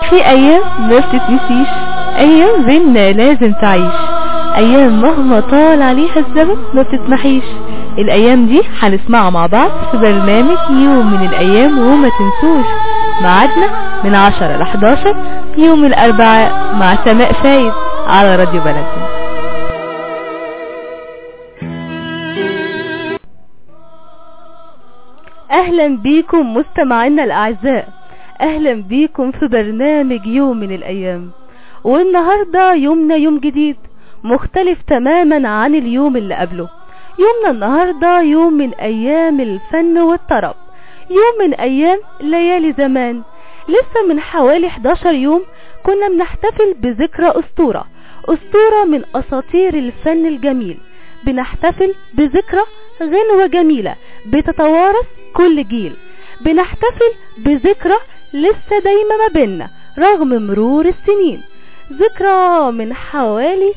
في ايام ما بتتنسيش ايام بينا لازم تعيش ايام مهما طال عليها الزمن ما بتتمحيش الايام دي هنسمعها مع بعض في برنامج يوم من الايام وما تنسوش ميعادنا من 10 ل 11 يوم الاربعاء مع سماء فايد على راديو بلدنا اهلا بيكم مستمعينا الاعزاء اهلا بيكم في برنامج يوم من الايام والنهاردة يومنا يوم جديد مختلف تماما عن اليوم اللي قبله يومنا النهاردة يوم من ايام الفن والطرب يوم من ايام ليالي زمان لسه من حوالي 11 يوم كنا بنحتفل بذكرى اسطورة اسطورة من اساطير الفن الجميل بنحتفل بذكرى غنوة جميلة بتتوارث كل جيل بنحتفل بذكرى لسه دايما ما بينا رغم مرور السنين ذكرى من حوالي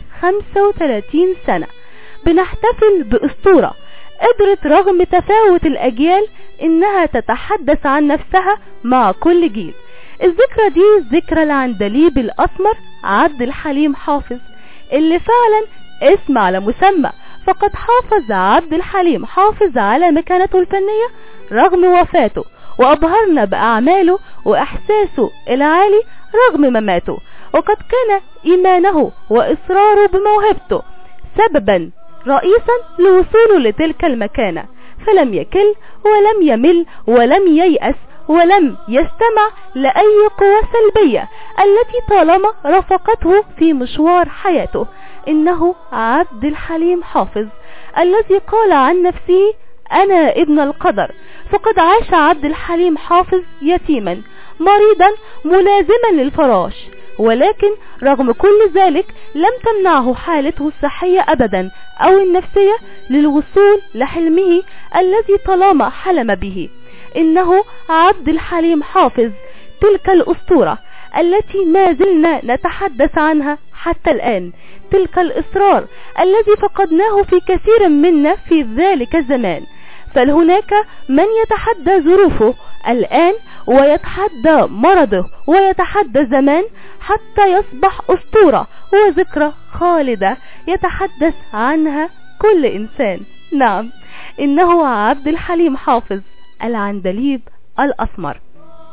35 سنة بنحتفل بأسطورة قدرت رغم تفاوت الأجيال إنها تتحدث عن نفسها مع كل جيل الذكرى دي ذكرى العندليب الأسمر عبد الحليم حافظ اللي فعلا اسم على مسمى فقد حافظ عبد الحليم حافظ على مكانته الفنية رغم وفاته وأبهرنا بأعماله وإحساسه العالي رغم مماته وقد كان إيمانه وإصراره بموهبته سببا رئيسا لوصوله لتلك المكانة فلم يكل ولم يمل ولم ييأس ولم يستمع لأي قوى سلبية التي طالما رافقته في مشوار حياته إنه عبد الحليم حافظ الذي قال عن نفسه أنا ابن القدر فقد عاش عبد الحليم حافظ يتيما مريضا ملازما للفراش ولكن رغم كل ذلك لم تمنعه حالته الصحية أبدا أو النفسية للوصول لحلمه الذي طالما حلم به إنه عبد الحليم حافظ تلك الأسطورة التي ما زلنا نتحدث عنها حتى الآن تلك الإصرار الذي فقدناه في كثير منا في ذلك الزمان فهناك من يتحدى ظروفه الآن ويتحدى مرضه ويتحدى زمان حتى يصبح أسطورة وذكرى خالدة يتحدث عنها كل إنسان نعم إنه عبد الحليم حافظ العندليب الأسمر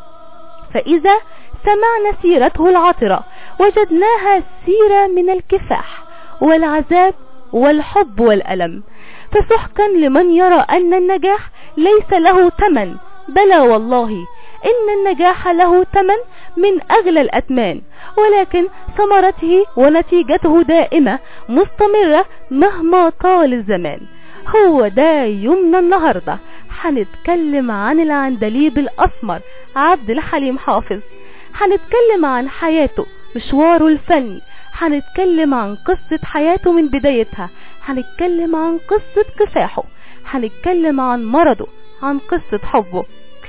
فإذا سمعنا سيرته العطرة وجدناها سيرة من الكفاح والعذاب والحب والألم فسحقا لمن يرى أن النجاح ليس له تمن بلى والله إن النجاح له تمن من أغلى الأتمان ولكن ثمرته ونتيجته دائمة مستمرة مهما طال الزمان هو ده يومنا النهاردة هنتكلم عن العندليب الأسمر عبد الحليم حافظ هنتكلم عن حياته مشواره الفني هنتكلم عن قصة حياته من بدايتها هنتكلم عن قصة كفاحه هنتكلم عن مرضه عن قصة حبه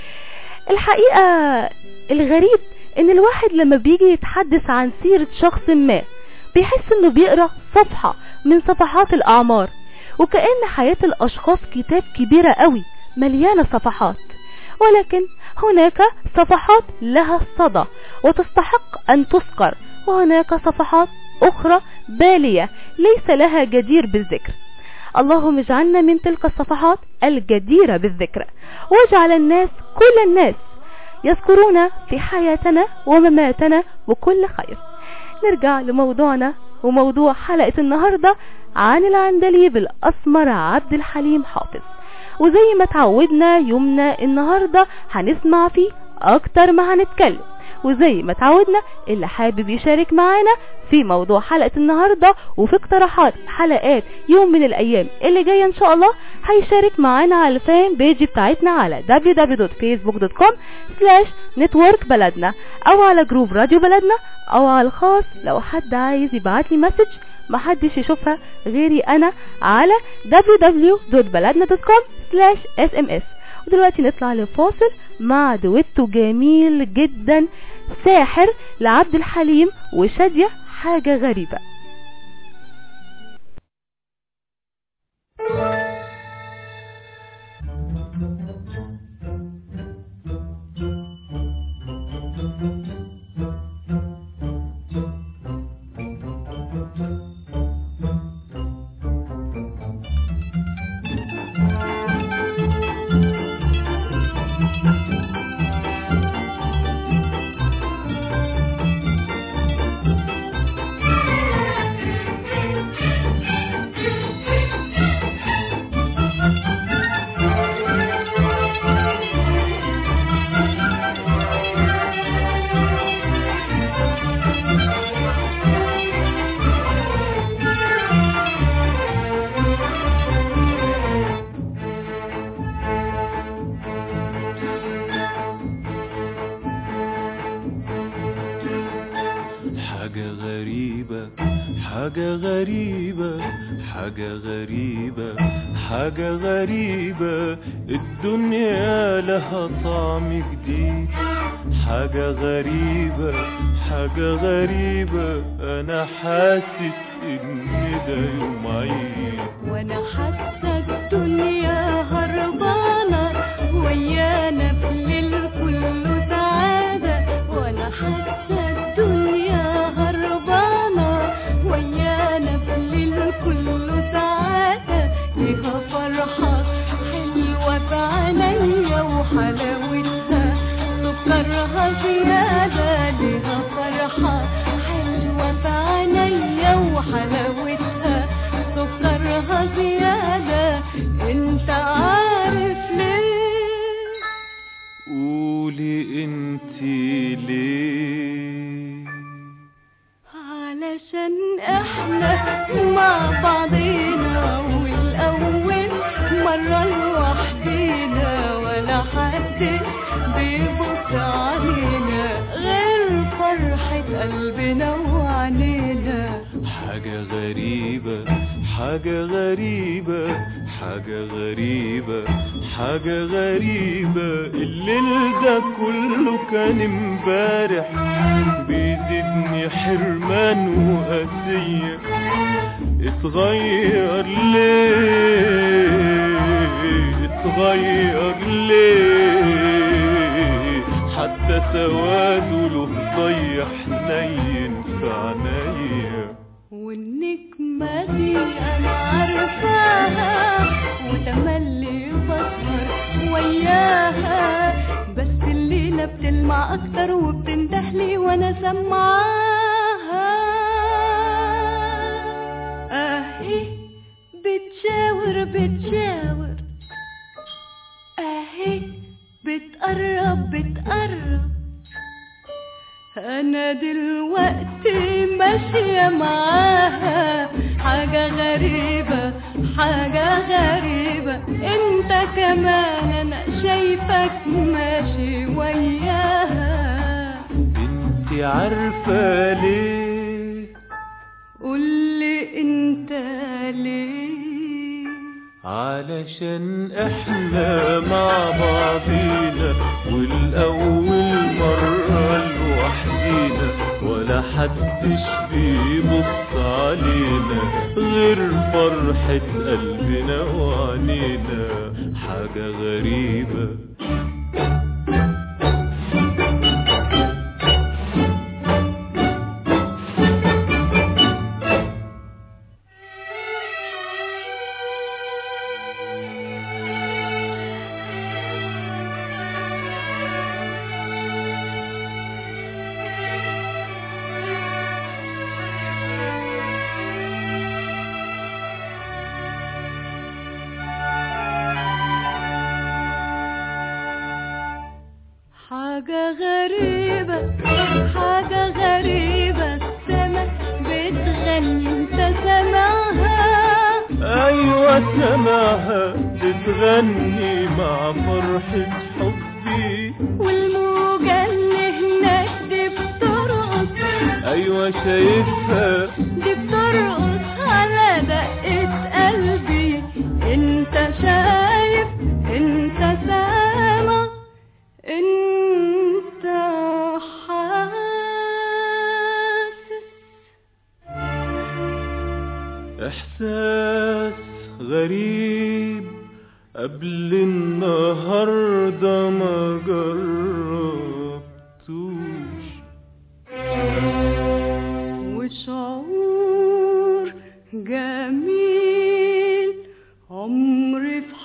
الحقيقة الغريب ان الواحد لما بيجي يتحدث عن سيرة شخص ما بيحس انه بيقرأ صفحة من صفحات الاعمار وكأن حياة الاشخاص كتاب كبيرة قوي مليانة صفحات ولكن هناك صفحات لها صدى وتستحق ان تذكر وهناك صفحات اخرى بالية ليس لها جدير بالذكر اللهم اجعلنا من تلك الصفحات الجديرة بالذكر واجعل الناس كل الناس يذكرون في حياتنا ومماتنا بكل خير نرجع لموضوعنا وموضوع حلقة النهاردة عن العندليب الأسمر عبد الحليم حافظ وزي ما تعودنا يومنا النهاردة هنسمع فيه أكتر ما هنتكلم وزي ما تعودنا اللي حابب يشارك معانا في موضوع حلقة النهاردة وفي اقتراحات حلقات يوم من الايام اللي جاية ان شاء الله هيشارك معانا على الفان بيج بتاعتنا على www.facebook.com slash network بلدنا او على جروب راديو بلدنا او على الخاص لو حد عايز يبعت لي مسج محدش يشوفها غيري انا على www.baladna.com slash sms ودلوقتي نطلع لفاصل مع دويتو جميل جدا ساحر لعبد الحليم وشادية حاجة غريبة حاجة غريبة حاجة غريبة حاجة غريبة الدنيا لها طعم جديد حاجة غريبة حاجة غريبة أنا حاسس إن ده يوم عيد وانا حاسه الدنيا هربانه ويانا في الليل كله سعاده وانا حاسه الدنيا هربانه ويانا في الليل كله سعاده ليها فرحه حلوه في عينيا وحلاوتها سكرها زياده ليها فرحه حلوه في عينيا وحلاوتها سكرها زيادة انت عارف ليه قولي انتي ليه علشان احنا مع بعضينا والاول مرة لوحدينا ولا حد بيبص علينا غير فرحة قلبنا وعنينا حاجة غريبة حاجة غريبة حاجة غريبة حاجة غريبة الليل ده كله كان امبارح بيزيدني حرمان وقاسية اتغير ليه اتغير ليه حتى سواده له ضيع حنين في عينيا والنجمة دي أنا عارفاها وتملي بسهر وياها بس الليلة بتلمع أكتر وبتندهلي وأنا سمعاها أهي بتشاور بتشاور أهي بتقرب بتقرب انا دلوقتي ماشية معاها حاجة غريبة حاجة غريبة انت كمان انا شايفك ماشي وياها انتي عارفة ليه قولي انت ليه علشان احنا مع بعضينا والاول مرة لوحدينا ولا حدش بيبص علينا غير فرحة قلبنا وعنينا حاجة غريبة حاجة غريبة حاجة غريبة السما بتغني انت سامعها ايوه سمعها بتغني مع فرحة حبي والموجة اللي هناك دي بترقص ايوه شايفها دي بترقص على دقة قلبي انت شايف انت سامع انت حاسس احساس غريب قبل النهارده ما جربتوش وشعور جميل عمري في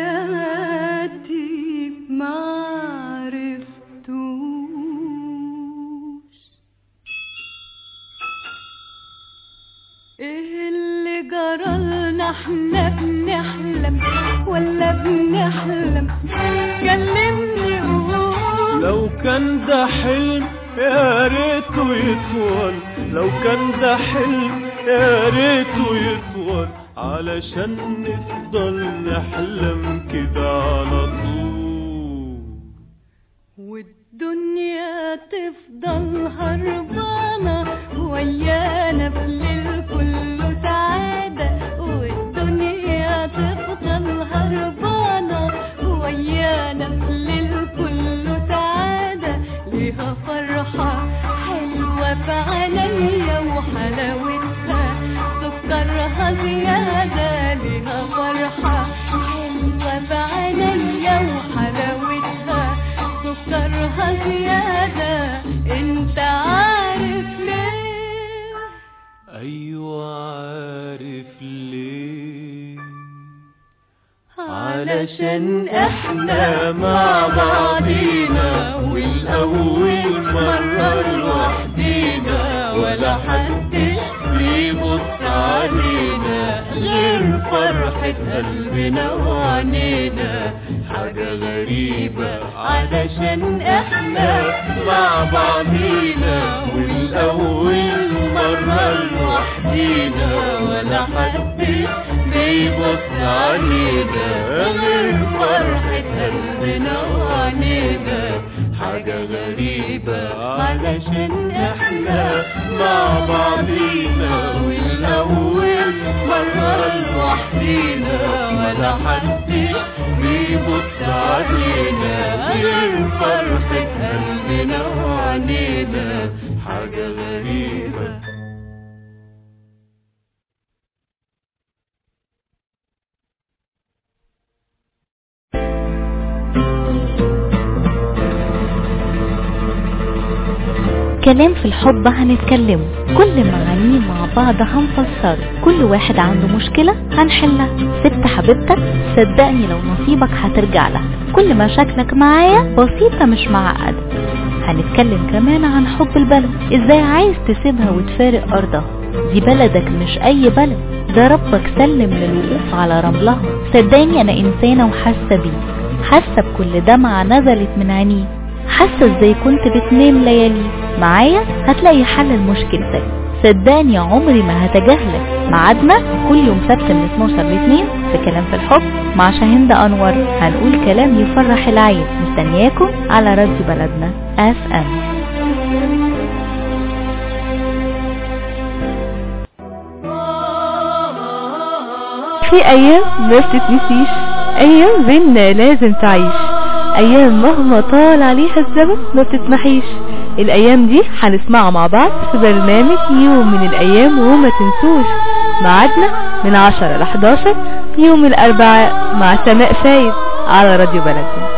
حياتي ما عرفتوش ايه اللي جرالنا احنا بنحلم ولا بنحلم كلمني قول لو كان ده حلم يا ريته يطول لو كان ده حلم يا ريته يطول علشان نفضل نحلم كده على طول والدنيا تفضل هربانة ويانا في الليل كله عزيادة انت عارف ليه ايوه عارف ليه علشان احنا مع بعضينا والاول مرة لوحدينا ولا حدش بيبص علينا غير فرحة قلبنا وعنينا حاجة غريبة علشان احنا مع بعضينا والاول مرة لوحدينا ولا حدش بيبص علينا غير فرحة قلبنا وعنينا حاجة غريبة علشان احنا مع بعضينا والأول مرة لوحدينا ولا حدش بيبص علينا غير فرحة قلبنا وعنينا حاجة غريبة كلام في الحب هنتكلمه كل معانيه مع بعض هنفسره كل واحد عنده مشكلة هنحلها سبت حبيبتك صدقني لو نصيبك هترجع لها كل مشاكلك معايا بسيطة مش معقدة هنتكلم كمان عن حب البلد ازاي عايز تسيبها وتفارق ارضها دي بلدك مش اي بلد ده ربك سلم للوقوف على رملها صدقني انا انسانة وحاسة بيه حاسة بكل دمعة نزلت من عينيه حاسة ازاي كنت بتنام ليالي معايا هتلاقي حل لمشكلتك صدقني عمري ما هتجاهلك ميعادنا كل يوم سبت من 12 ل 2 في كلام في الحب مع شاهين انور هنقول كلام يفرح العين مستنياكم على راديو بلدنا اف ام في ايام ما بتتنسيش ايام بينا لازم تعيش ايام مهما طال عليها الزمن ما بتتمحيش الايام دي هنسمعها مع بعض في برنامج يوم من الايام وما تنسوش ميعادنا من 10 ل 11 يوم الاربعاء مع سماء فايد على راديو بلدنا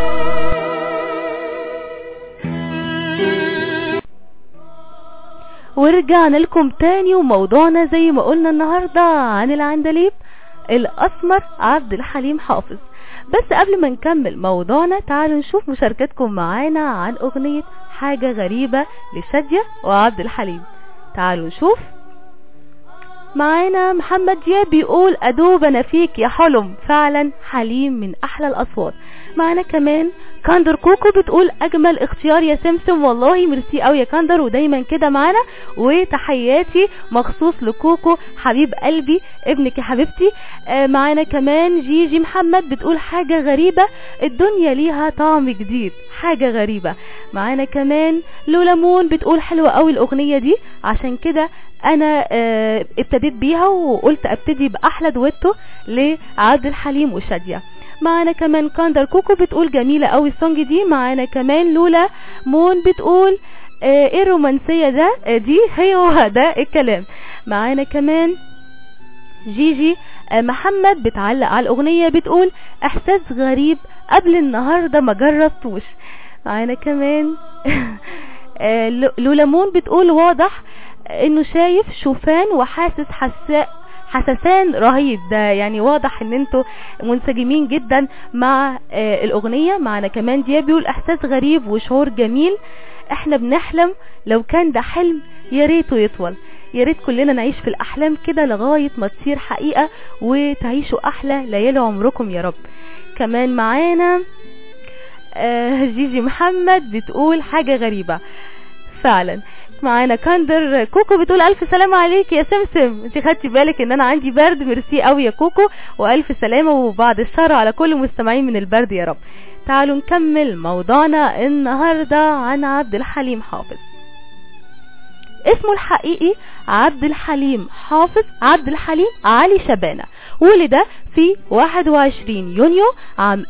ورجعنا لكم تاني وموضوعنا زي ما قلنا النهاردة عن العندليب الأسمر عبد الحليم حافظ بس قبل ما نكمل موضوعنا تعالوا نشوف مشاركتكم معانا عن أغنية حاجة غريبة لشادية وعبد الحليم تعالوا نشوف معانا محمد دياب بيقول أدوب أنا فيك يا حلم فعلا حليم من أحلى الأصوات معانا كمان كاندر كوكو بتقول أجمل اختيار يا سمسم والله ميرسي قوي يا كاندر ودايما كده معانا وتحياتي مخصوص لكوكو حبيب قلبي ابنك يا حبيبتي آه معانا كمان جيجي محمد بتقول حاجة غريبة الدنيا ليها طعم جديد حاجة غريبة معانا كمان لولامون بتقول حلوة قوي الأغنية دي عشان كده انا آه ابتديت بيها وقلت ابتدي باحلى دويتو لعبد الحليم وشادية معانا كمان كاندر كوكو بتقول جميلة قوي السونج دي معانا كمان لولا مون بتقول آه ايه الرومانسية ده آه دي هي هو ده الكلام معانا كمان جيجي آه محمد بتعلق على الاغنية بتقول احساس غريب قبل النهاردة ما جربتوش معانا كمان لولامون بتقول واضح انه شايف شوفان وحاسس حساء حسسان رهيب ده يعني واضح ان انتوا منسجمين جدا مع آه الاغنية معنا كمان دياب بيقول احساس غريب وشعور جميل احنا بنحلم لو كان ده حلم يا ريته يطول يا ريت كلنا نعيش في الاحلام كده لغاية ما تصير حقيقة وتعيشوا احلى ليالي عمركم يا رب كمان معانا آه جيجي محمد بتقول حاجة غريبة فعلا معانا كاندر كوكو بتقول الف سلامة عليك يا سمسم انت خدتي بالك ان انا عندي برد ميرسي قوي يا كوكو والف سلامة وبعد الشر على كل المستمعين من البرد يا رب تعالوا نكمل موضوعنا النهاردة عن عبد الحليم حافظ اسمه الحقيقي عبد الحليم حافظ عبد الحليم علي شبانة ولد في 21 يونيو عام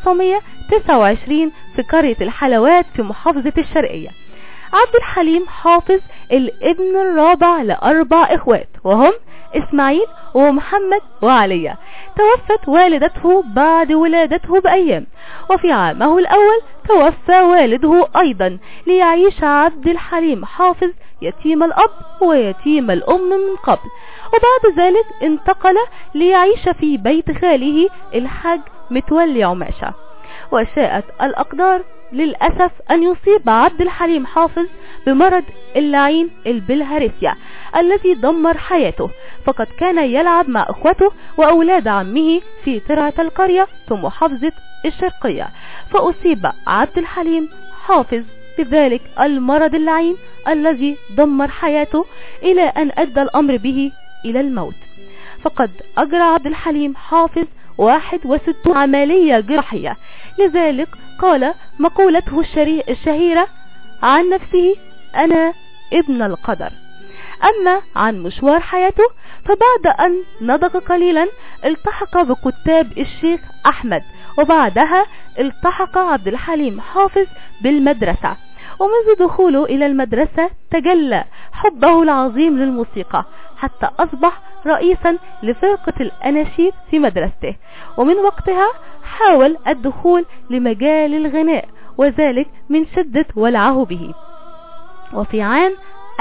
1929 في قرية الحلوات في محافظة الشرقية عبد الحليم حافظ الابن الرابع لأربع إخوات وهم إسماعيل ومحمد وعليا توفت والدته بعد ولادته بأيام وفي عامه الأول توفى والده أيضا ليعيش عبد الحليم حافظ يتيم الأب ويتيم الأم من قبل وبعد ذلك انتقل ليعيش في بيت خاله الحاج متولي عماشة وشاءت الأقدار للأسف أن يصيب عبد الحليم حافظ بمرض اللعين البلهارسيا الذي دمر حياته فقد كان يلعب مع اخوته واولاد عمه في ترعة القرية في محافظة الشرقية فاصيب عبد الحليم حافظ بذلك المرض اللعين الذي دمر حياته الى ان ادى الامر به الى الموت فقد اجرى عبد الحليم حافظ واحد وستون عملية جراحية لذلك قال مقولته الشهيرة عن نفسه انا ابن القدر اما عن مشوار حياته فبعد ان نضج قليلا التحق بكتاب الشيخ احمد وبعدها التحق عبد الحليم حافظ بالمدرسة ومنذ دخوله الى المدرسة تجلى حبه العظيم للموسيقى حتى اصبح رئيسا لفرقة الاناشيد في مدرسته ومن وقتها حاول الدخول لمجال الغناء وذلك من شدة ولعه به وفي عام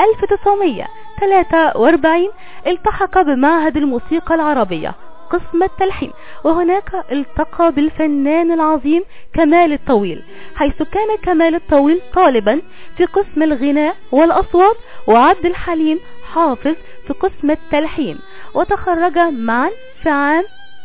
1943 التحق بمعهد الموسيقى العربية قسم التلحين وهناك التقى بالفنان العظيم كمال الطويل حيث كان كمال الطويل طالبا في قسم الغناء والأصوات وعبد الحليم حافظ في قسم التلحين وتخرج معا في عام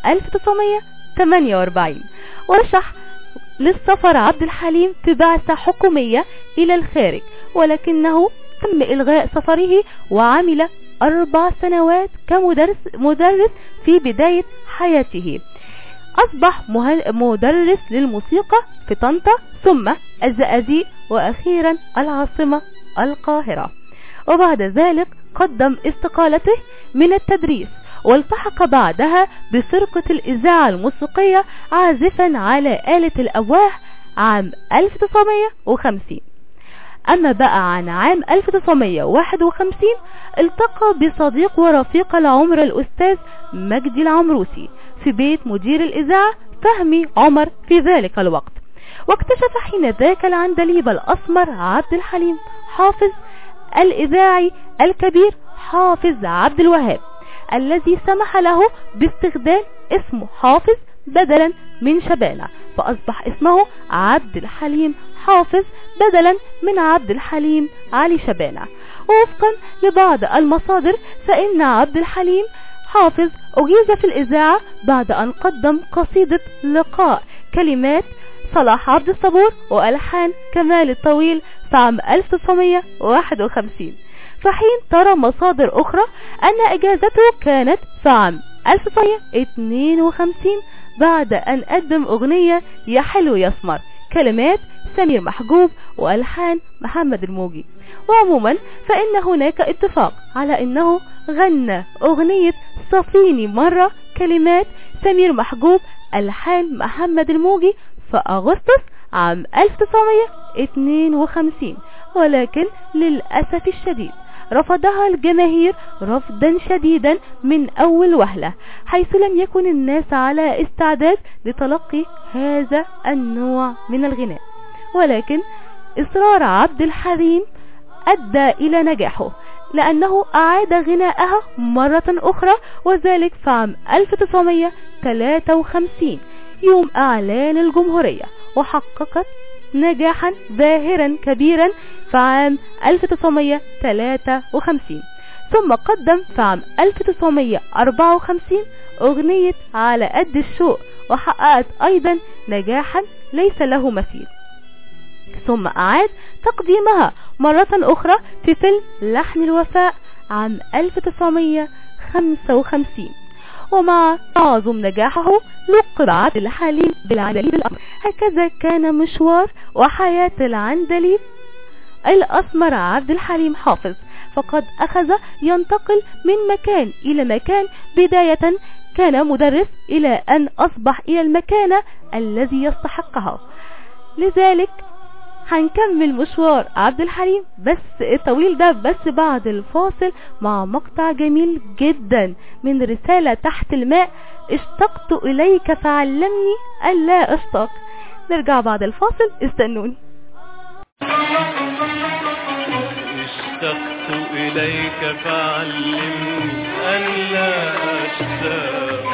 1948 ورشح للسفر عبد الحليم في بعثة حكومية إلى الخارج ولكنه تم إلغاء سفره وعمل أربع سنوات كمدرس مدرس في بداية حياته أصبح مدرس للموسيقى في طنطا ثم الزقازيق وأخيرا العاصمة القاهرة وبعد ذلك قدم استقالته من التدريس والتحق بعدها بفرقة الإذاعة الموسيقية عازفا على آلة الأواح عام 1950 أما بقى عن عام 1951 التقى بصديق ورفيق العمر الأستاذ مجدي العمروسي في بيت مدير الإذاعة فهمي عمر في ذلك الوقت واكتشف حين ذاك العندليب الأسمر عبد الحليم حافظ الإذاعي الكبير حافظ عبد الوهاب الذي سمح له باستخدام اسمه حافظ بدلا من شبانة فأصبح اسمه عبد الحليم حافظ بدلا من عبد الحليم علي شبانة ووفقا لبعض المصادر فإن عبد الحليم حافظ أجيز في الإذاعة بعد أن قدم قصيدة لقاء كلمات صلاح عبد الصبور وألحان كمال الطويل في عام 1951 فحين ترى مصادر أخرى أن إجازته كانت في عام 1952 بعد أن قدم أغنية يا حلو يسمر كلمات سمير محجوب وألحان محمد الموجي وعموما فإن هناك اتفاق على أنه غنى أغنية صفيني مرة كلمات سمير محجوب ألحان محمد الموجي في أغسطس عام 1952 ولكن للأسف الشديد رفضها الجماهير رفضا شديدا من اول وهلة حيث لم يكن الناس على استعداد لتلقي هذا النوع من الغناء ولكن اصرار عبد الحليم ادى الى نجاحه لانه اعاد غناءها مرة اخرى وذلك في عام 1953 يوم اعلان الجمهورية وحققت نجاحا باهرا كبيرا في عام 1953 ثم قدم في عام 1954 اغنية على قد الشوق وحققت ايضا نجاحا ليس له مثيل ثم اعاد تقديمها مرة اخرى في فيلم لحن الوفاء عام 1955 ومع تعظم نجاحه لقب عبد الحليم بالعندليب الأسمر هكذا كان مشوار وحياة العندليب الأسمر عبد الحليم حافظ فقد أخذ ينتقل من مكان إلى مكان بداية كان مدرس إلى أن أصبح إلى المكانة الذي يستحقها لذلك هنكمل مشوار عبد الحليم بس الطويل ده بس بعد الفاصل مع مقطع جميل جدا من رسالة تحت الماء اشتقت اليك فعلمني الا اشتاق نرجع بعد الفاصل استنوني اشتقت إليك فعلمني أن لا أشتاق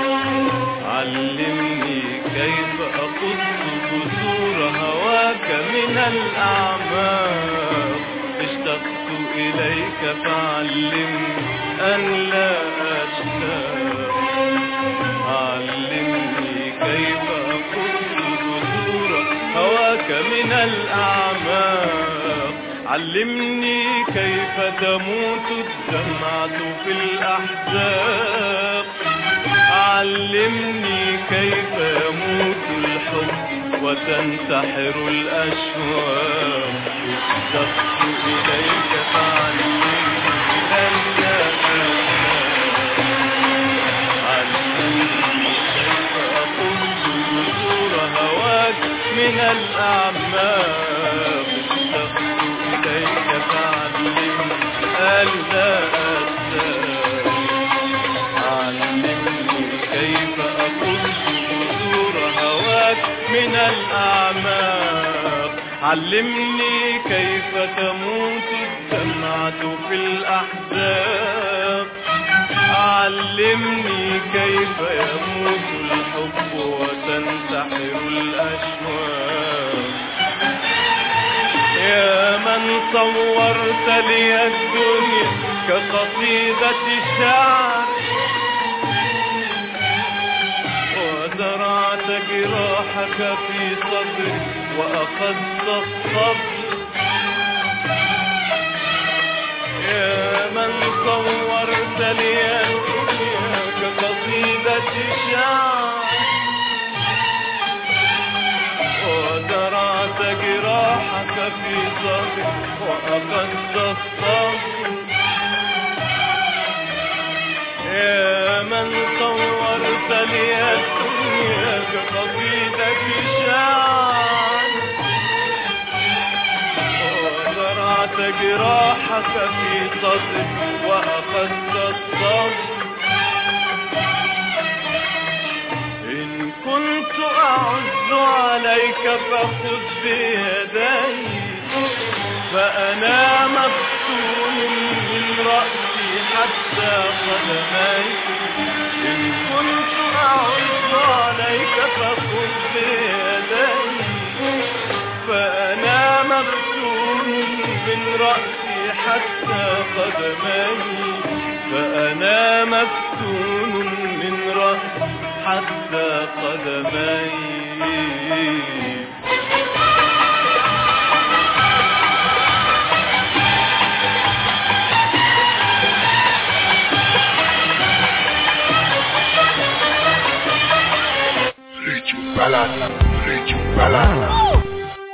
علمني كيف أقص جسور هواك من الأعماق اشتقت إليك فعلمني أن لا أشتاق علمني كيف أقص جسور هواك من الأعماق علمني كيف تموت الدمعة في الأحزاب علمني كيف يموت الحب وتنتحر الأشواق اشتقت إليك فعلمني أن لا أشتاق علمني كيف أقص جذور هواك من الأعماق اشتقت إليك فعلمني ألا أشتاق علمني كيف أقص جذور هواك من الأعماق علمني كيف تموت الدمعة في الأحزاب علمني كيف يموت الحب وتنتحر الأشواق يا من صورت لي الدنيا كقصيدة شعر وزرعت جراحك في صدري وأخذت الصبر يا من صورت لي الدنيا كقصيدة شعر وزرعت جراحك في صدري وأخذت الصبر يا من صورت لي الدنيا كقصيدة شعر وزرعت جراحك في صدري وأخذت الصبر إن كنت أعز عليك فخذ بيدي فأنا مفتون من رأسي حتى قدمي إن كنت أعز عليك فخذ بيدي فأنا مفتون من رأسي حتى قدمي فأنا مفتون من رأسي حتى قدمي Rich Balance, Rich Balance.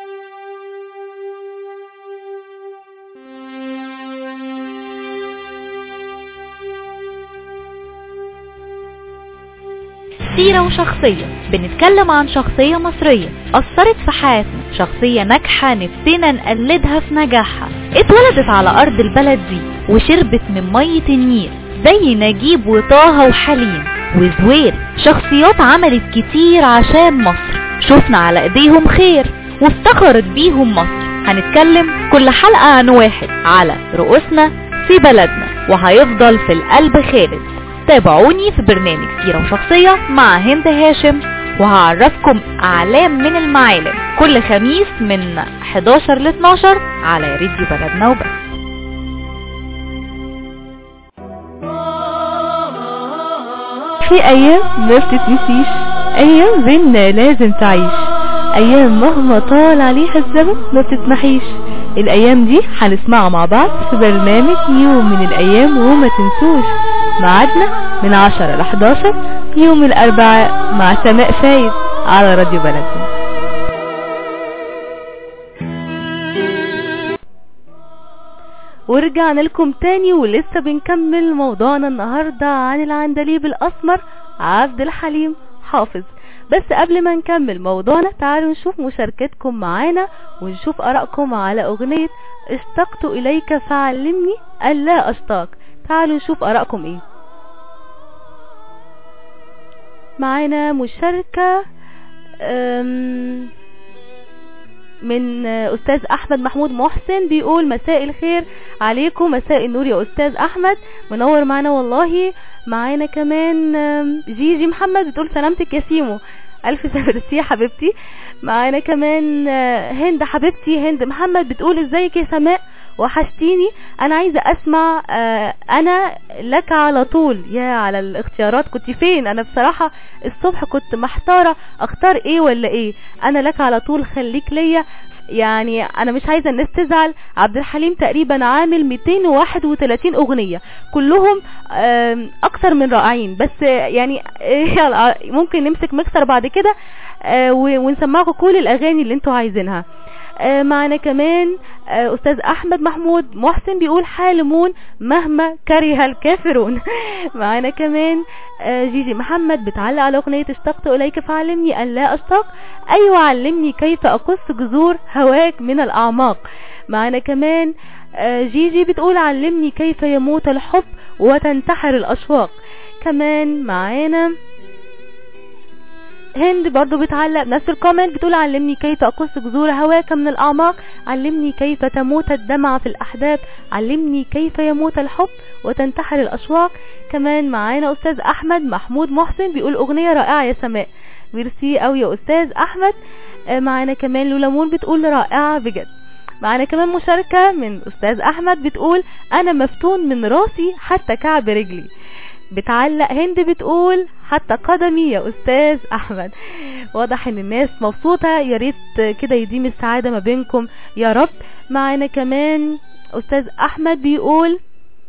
سيرة وشخصية بنتكلم عن شخصية مصرية أثرت في حياتنا شخصية ناجحة نفسنا نقلدها في نجاحها اتولدت على أرض البلد دي وشربت من مية النيل زي نجيب وطه وحليم وزوير شخصيات عملت كتير عشان مصر شفنا على ايديهم خير وافتخرت بيهم مصر هنتكلم كل حلقة عن واحد على رؤوسنا في بلدنا وهيفضل في القلب خالد تابعوني في برنامج سيرة وشخصية مع هند هاشم وهعرفكم أعلام من المعالم كل خميس من 11 ل 12 على راديو بلدنا وبس في ايام ما بتتنسيش ايام بينا لازم تعيش ايام مهما طال عليها الزمن ما بتتمحيش الايام دي هنسمعها مع بعض في برنامج يوم من الايام وما تنسوش ميعادنا من 10 ل 11 يوم الاربعاء مع سماء فايد على راديو بلدنا ورجعنا لكم تاني ولسه بنكمل موضوعنا النهاردة عن العندليب الأسمر عبد الحليم حافظ بس قبل ما نكمل موضوعنا تعالوا نشوف مشاركتكم معانا ونشوف ارائكم على اغنية اشتقت اليك فعلمني الا اشتاق تعالوا نشوف ارائكم ايه معانا مشاركة أم، من استاذ احمد محمود محسن بيقول مساء الخير عليكم مساء النور يا استاذ احمد منور معانا والله معانا كمان أم، جيجي محمد بتقول سلامتك يا سيمو الف سلامتي يا حبيبتي معانا كمان آه، هند حبيبتي هند محمد بتقول ازيك يا سماء وحشتيني انا عايزه اسمع آه، انا لك على طول يا على الاختيارات كنت فين انا بصراحه الصبح كنت محتاره اختار ايه ولا ايه انا لك على طول خليك ليا يعني انا مش عايزه الناس تزعل عبد الحليم تقريبا عامل 231 اغنيه كلهم آم، اكثر من رائعين بس آه، يعني آه، ممكن نمسك مكسر بعد كده آه، و- ونسمعكم كل الاغاني اللي انتوا عايزينها آه، معنا كمان آه، استاذ احمد محمود محسن بيقول حالمون مهما كره الكافرون معنا كمان آه، جيجي محمد بتعلق على اغنية اشتقت اليك فعلمني ان لا اشتاق ايوه علمني كيف اقص جذور هواك من الاعماق معنا كمان آه، جيجي بتقول علمني كيف يموت الحب وتنتحر الاشواق كمان معانا هند برضو بتعلق نفس الكومنت بتقول علمني كيف أقص جذور هواك من الأعماق علمني كيف تموت الدمع في الأحداث علمني كيف يموت الحب وتنتحر الأشواق كمان معانا أستاذ أحمد محمود محسن بيقول أغنية رائعة يا سماء ميرسي أوي يا أستاذ أحمد آه، معانا كمان لولامون بتقول رائعة بجد معانا كمان مشاركة من أستاذ أحمد بتقول أنا مفتون من راسي حتى كعب رجلي بتعلق هند بتقول حتى قدمي يا استاذ احمد واضح ان الناس مبسوطة يا ريت كده يديم السعادة ما بينكم يا رب معانا كمان استاذ احمد بيقول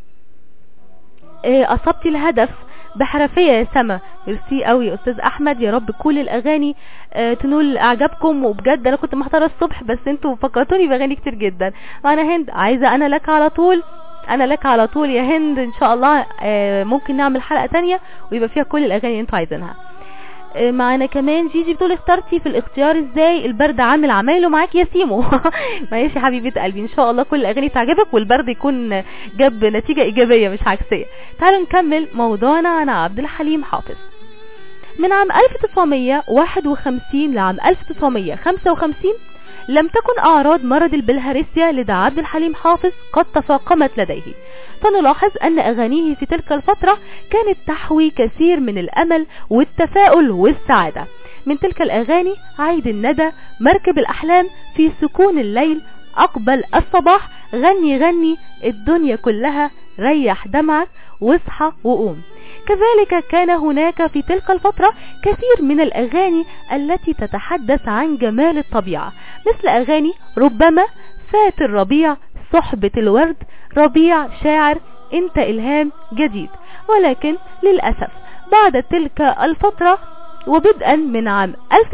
إيه، اصبت الهدف بحرفية يا سما ميرسي قوي يا استاذ احمد يا رب كل الاغاني آه، تنول اعجابكم وبجد انا كنت محتاره الصبح بس انتوا فكرتوني باغاني كتير جدا معنا هند عايزه انا لك على طول انا لك على طول يا هند ان شاء الله آه، ممكن نعمل حلقة تانية ويبقى فيها كل الاغاني اللي انتوا عايزينها آه، معانا كمان جيجي بتقول اخترتي في الاختيار ازاي البرد عامل عمايله معاك يا سيمو ماشي يا حبيبه قلبي ان شاء الله كل الاغاني تعجبك والبرد يكون جاب نتيجة ايجابية مش عكسية تعالوا نكمل موضوعنا عن عبد الحليم حافظ من عام 1951 لعام 1955 لم تكن أعراض مرض البلهارسيا لدى عبد الحليم حافظ قد تفاقمت لديه فنلاحظ أن أغانيه في تلك الفترة كانت تحوي كثير من الأمل والتفاؤل والسعادة من تلك الأغاني عيد الندى مركب الأحلام في سكون الليل أقبل الصباح غني غني الدنيا كلها ريح دمعك واصحى وقوم كذلك كان هناك في تلك الفترة كثير من الأغاني التي تتحدث عن جمال الطبيعة مثل أغاني ربما فات الربيع صحبة الورد ربيع شاعر انت إلهام جديد ولكن للأسف بعد تلك الفترة وبدءا من عام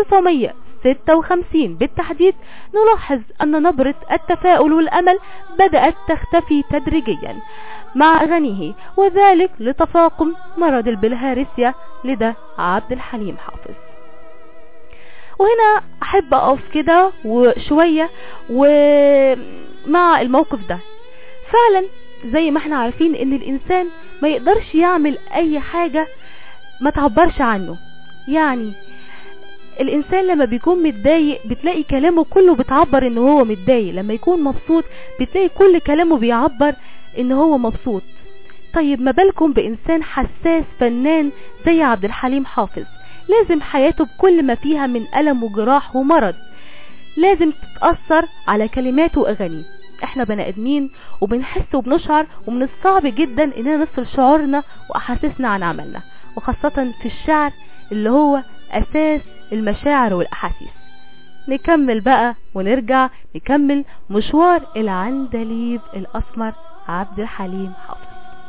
1956 بالتحديد نلاحظ أن نبرة التفاؤل والأمل بدأت تختفي تدريجيا مع أغانيه وذلك لتفاقم مرض البلهارسيا لدى عبد الحليم حافظ وهنا أحب أقف كده وشوية ومع الموقف ده فعلا زي ما احنا عارفين ان الانسان ما يقدرش يعمل اي حاجة ما تعبرش عنه يعني الانسان لما بيكون متضايق بتلاقي كلامه كله بتعبر ان هو متضايق لما يكون مبسوط بتلاقي كل كلامه بيعبر ان هو مبسوط طيب ما بالكم بانسان حساس فنان زي عبد الحليم حافظ لازم حياته بكل ما فيها من ألم وجراح ومرض لازم تتأثر على كلماته وأغانيه احنا بني ادمين وبنحس وبنشعر ومن الصعب جدا اننا نفصل شعورنا واحاسيسنا عن عملنا وخاصة في الشعر اللي هو اساس المشاعر والاحاسيس نكمل بقى ونرجع نكمل مشوار العندليب الاسمر عبد الحليم حافظ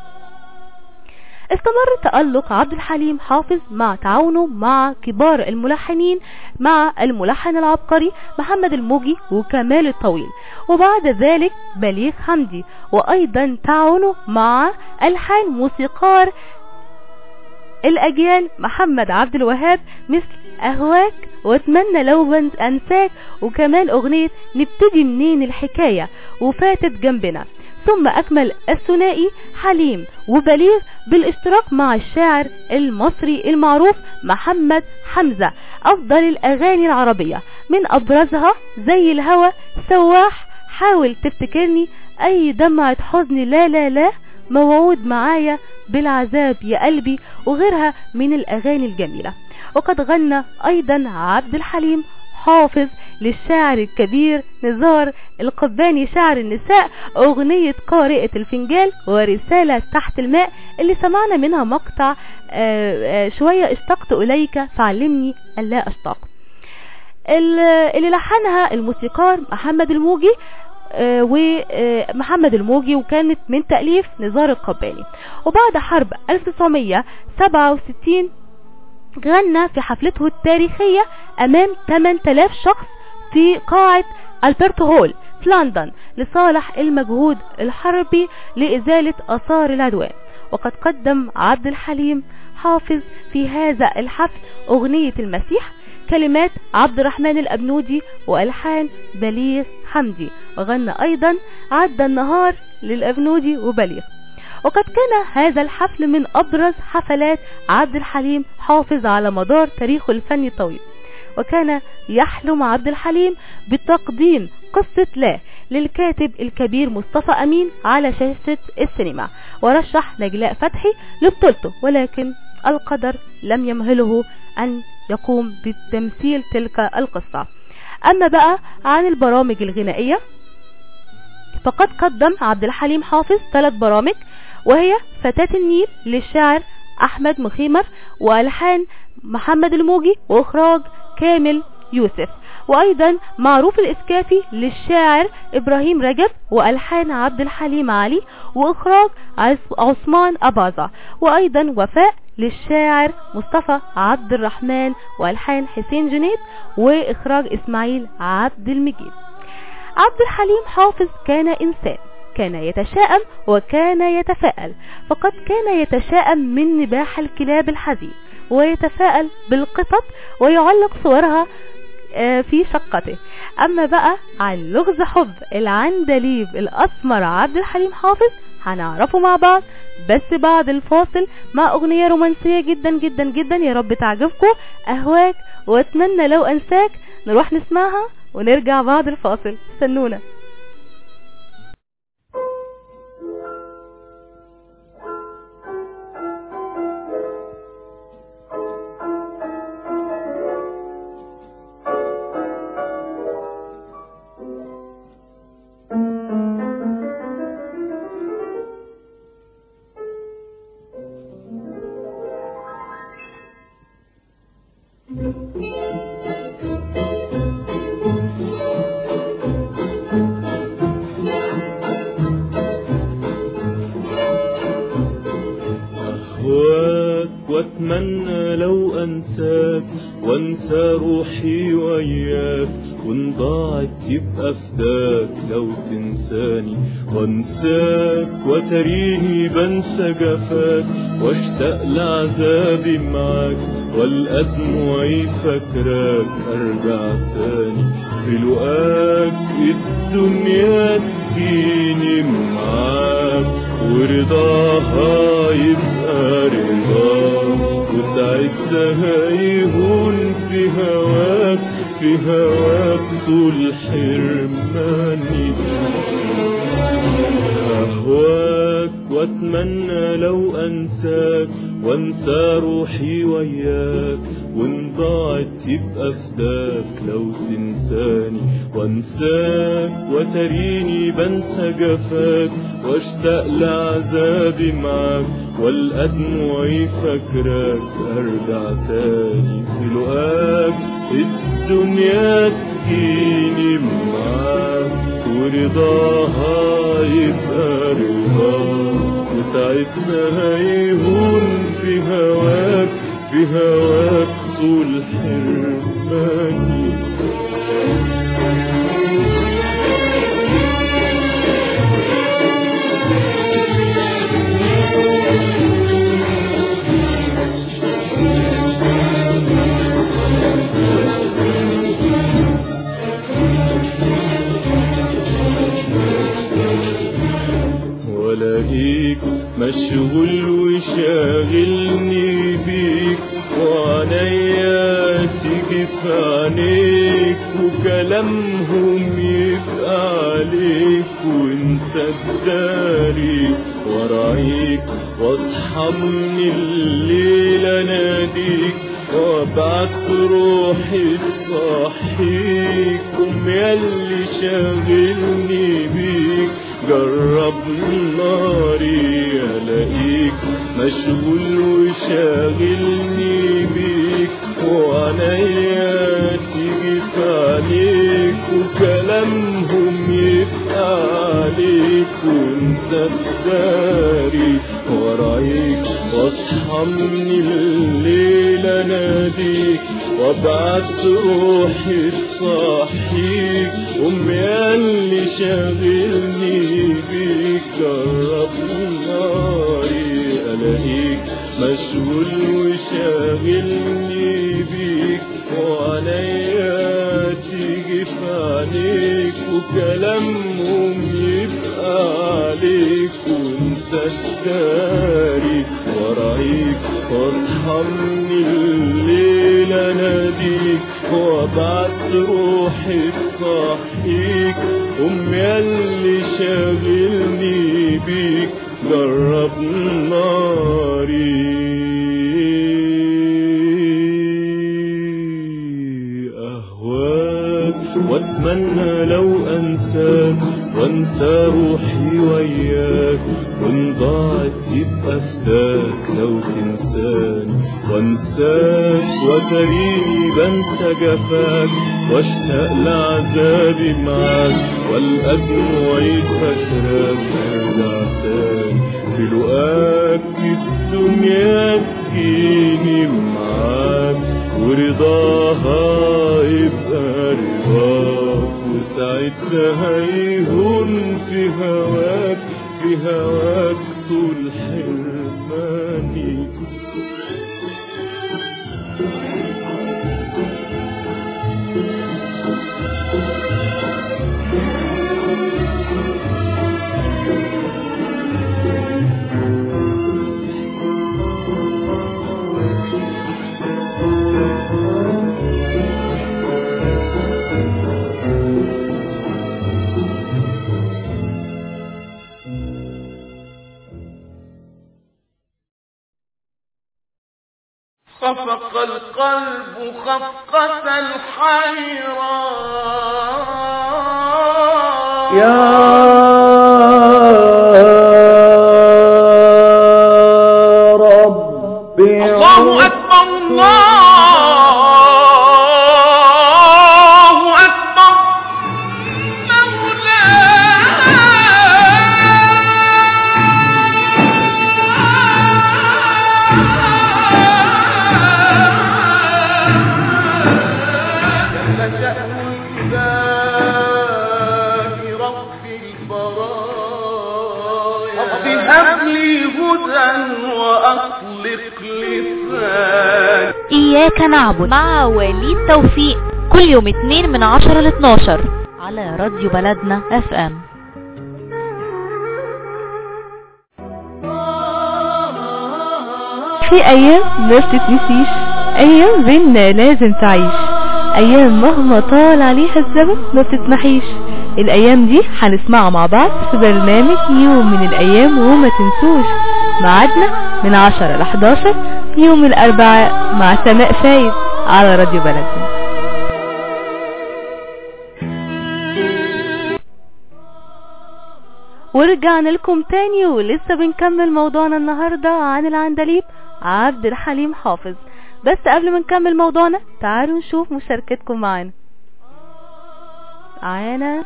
استمر تألق عبد الحليم حافظ مع تعاونه مع كبار الملحنين مع الملحن العبقري محمد الموجي وكمال الطويل وبعد ذلك بليغ حمدي وأيضا تعاونه مع ألحان موسيقار الأجيال محمد عبد الوهاب مثل أهواك واتمنى لو بن أنساك وكمان أغنية نبتدي منين الحكاية وفاتت جنبنا ثم أكمل الثنائي حليم وبليغ بالاشتراك مع الشاعر المصري المعروف محمد حمزة أفضل الأغاني العربية من أبرزها زي الهوى سواح حاول تفتكرني أي دمعة حزن لا لا لا موعود معايا بالعذاب يا قلبي وغيرها من الأغاني الجميلة وقد غنى أيضا عبد الحليم حافظ للشاعر الكبير نزار القباني شاعر النساء أغنية قارئة الفنجال ورسالة تحت الماء اللي سمعنا منها مقطع آآ آآ شوية اشتقت إليك فعلمني ألا أشتاق اللي لحنها الموسيقار محمد الموجي ومحمد الموجي وكانت من تأليف نزار القباني وبعد حرب 1967 غنى في حفلته التاريخية امام 8000 شخص في قاعة البرتو هول في لندن لصالح المجهود الحربي لإزالة أثار العدوان وقد قدم عبد الحليم حافظ في هذا الحفل أغنية المسيح كلمات عبد الرحمن الأبنودي وألحان بليغ حمدي وغنى أيضا عدى النهار للأبنودي وبليغ وقد كان هذا الحفل من أبرز حفلات عبد الحليم حافظ على مدار تاريخه الفني الطويل وكان يحلم عبد الحليم بتقديم قصة لا للكاتب الكبير مصطفى أمين على شاشة السينما ورشح نجلاء فتحي لبطولته ولكن القدر لم يمهله أن يقوم بتمثيل تلك القصة أما بقى عن البرامج الغنائية فقد قدم عبد الحليم حافظ ثلاث برامج وهي فتاة النيل للشاعر أحمد مخيمر وألحان محمد الموجي وإخراج كامل يوسف وأيضا معروف الإسكافي للشاعر إبراهيم رجب وألحان عبد الحليم علي وإخراج عثمان أباظة وأيضا وفاء للشاعر مصطفى عبد الرحمن وألحان حسين جنيد وإخراج إسماعيل عبد المجيد عبد الحليم حافظ كان إنسان كان يتشاءم وكان يتفاءل فقد كان يتشاءم من نباح الكلاب الحزين ويتفاءل بالقطط ويعلق صورها في شقته اما بقى عن لغز حب العندليب الاسمر عبد الحليم حافظ هنعرفه مع بعض بس بعد الفاصل مع اغنية رومانسية جدا جدا جدا يا رب تعجبكم اهواك واتمنى لو انساك نروح نسمعها ونرجع بعد الفاصل استنونا واتمنى لو انساك وانسى روحي وياك وان ضاعت يبقى فداك لو تنساني وانساك وتريني بنسى جفاك واشتاق لعذابي معاك والقى دموعي فاكراك ارجع تاني في لقاك الدنيا تجيني معاك ورضاها يبقى رضاك وساعتها يهون في هواك في هواك طول حرماني أهواك واتمنى لو أنساك وانسى روحي وياك وان ضاعت يبقى فداك لو تنساني وانساك وتريني بنسى جفاك واشتاق لعذابي معاك والقى دموعي فاكراك ارجع تاني في لقاك الدنيا تجيني معاك ورضاها يبقى رضاك وساعتها هيهون في هواك في هواك طول حرماني وراعيك مشغول وشاغلني بيك وعنيا تيجي في عينيك وكلامهم يبقى عليك وانت تداري وراعيك واصحى من الليل اناديك وابعت روحي تصحيك قوم ياللي شاغلني بيك جرب ناري الاقيك مشغول وشاغلني بيك وعنيا تيجي في عليك وكلامهم يبقى عليك وانت تداري ورايك واصحى من الليل اناديك وابعت روحي تصحيك قوم ياللي شاغلني بيك جرب ناري الاقيك مشغول وشاغلني بيك وعليا تيجي في عليك وكلامهم يبقى عليك وانت تداري ورايك واصحى من الليل اناديك وابعت روحي تصحيك قوم ياللي شاغلني بيك جرب ناري أهواك واتمنى لو أنساك وانسى روحي وياك وان ضاعت يبقى فداك لو تنساني وانساك وتريني بنسى جفاك واشتاق لعذابي معاك والقى دموعي فاكراك ارجع تاني في لقاك الدنيا تجيني معاك ورضاها يبقى رضاك وساعتها هيهون في هواك في هواك طول حرماني خفق القلب خفقة الحيران يا رب الله أكبر الله أكبر مولاي جل شأن الإله رب البرايا رب هب لي هدى وأطلق لساني إياك نعبد مع وليد توفيق كل يوم اتنين من عشرة ل 12 على راديو بلدنا اف ام في ايام ما بتتنسيش ايام بينا لازم تعيش ايام مهما طال عليها الزمن ما بتتمحيش الايام دي هنسمعها مع بعض في برنامج يوم من الايام وما تنسوش ميعادنا من 10 ل 11 يوم الاربعاء مع سماء فايد على راديو بلدنا ورجعنا لكم تاني ولسه بنكمل موضوعنا النهاردة عن العندليب عبد الحليم حافظ بس قبل ما نكمل موضوعنا تعالوا نشوف مشاركتكم معانا معانا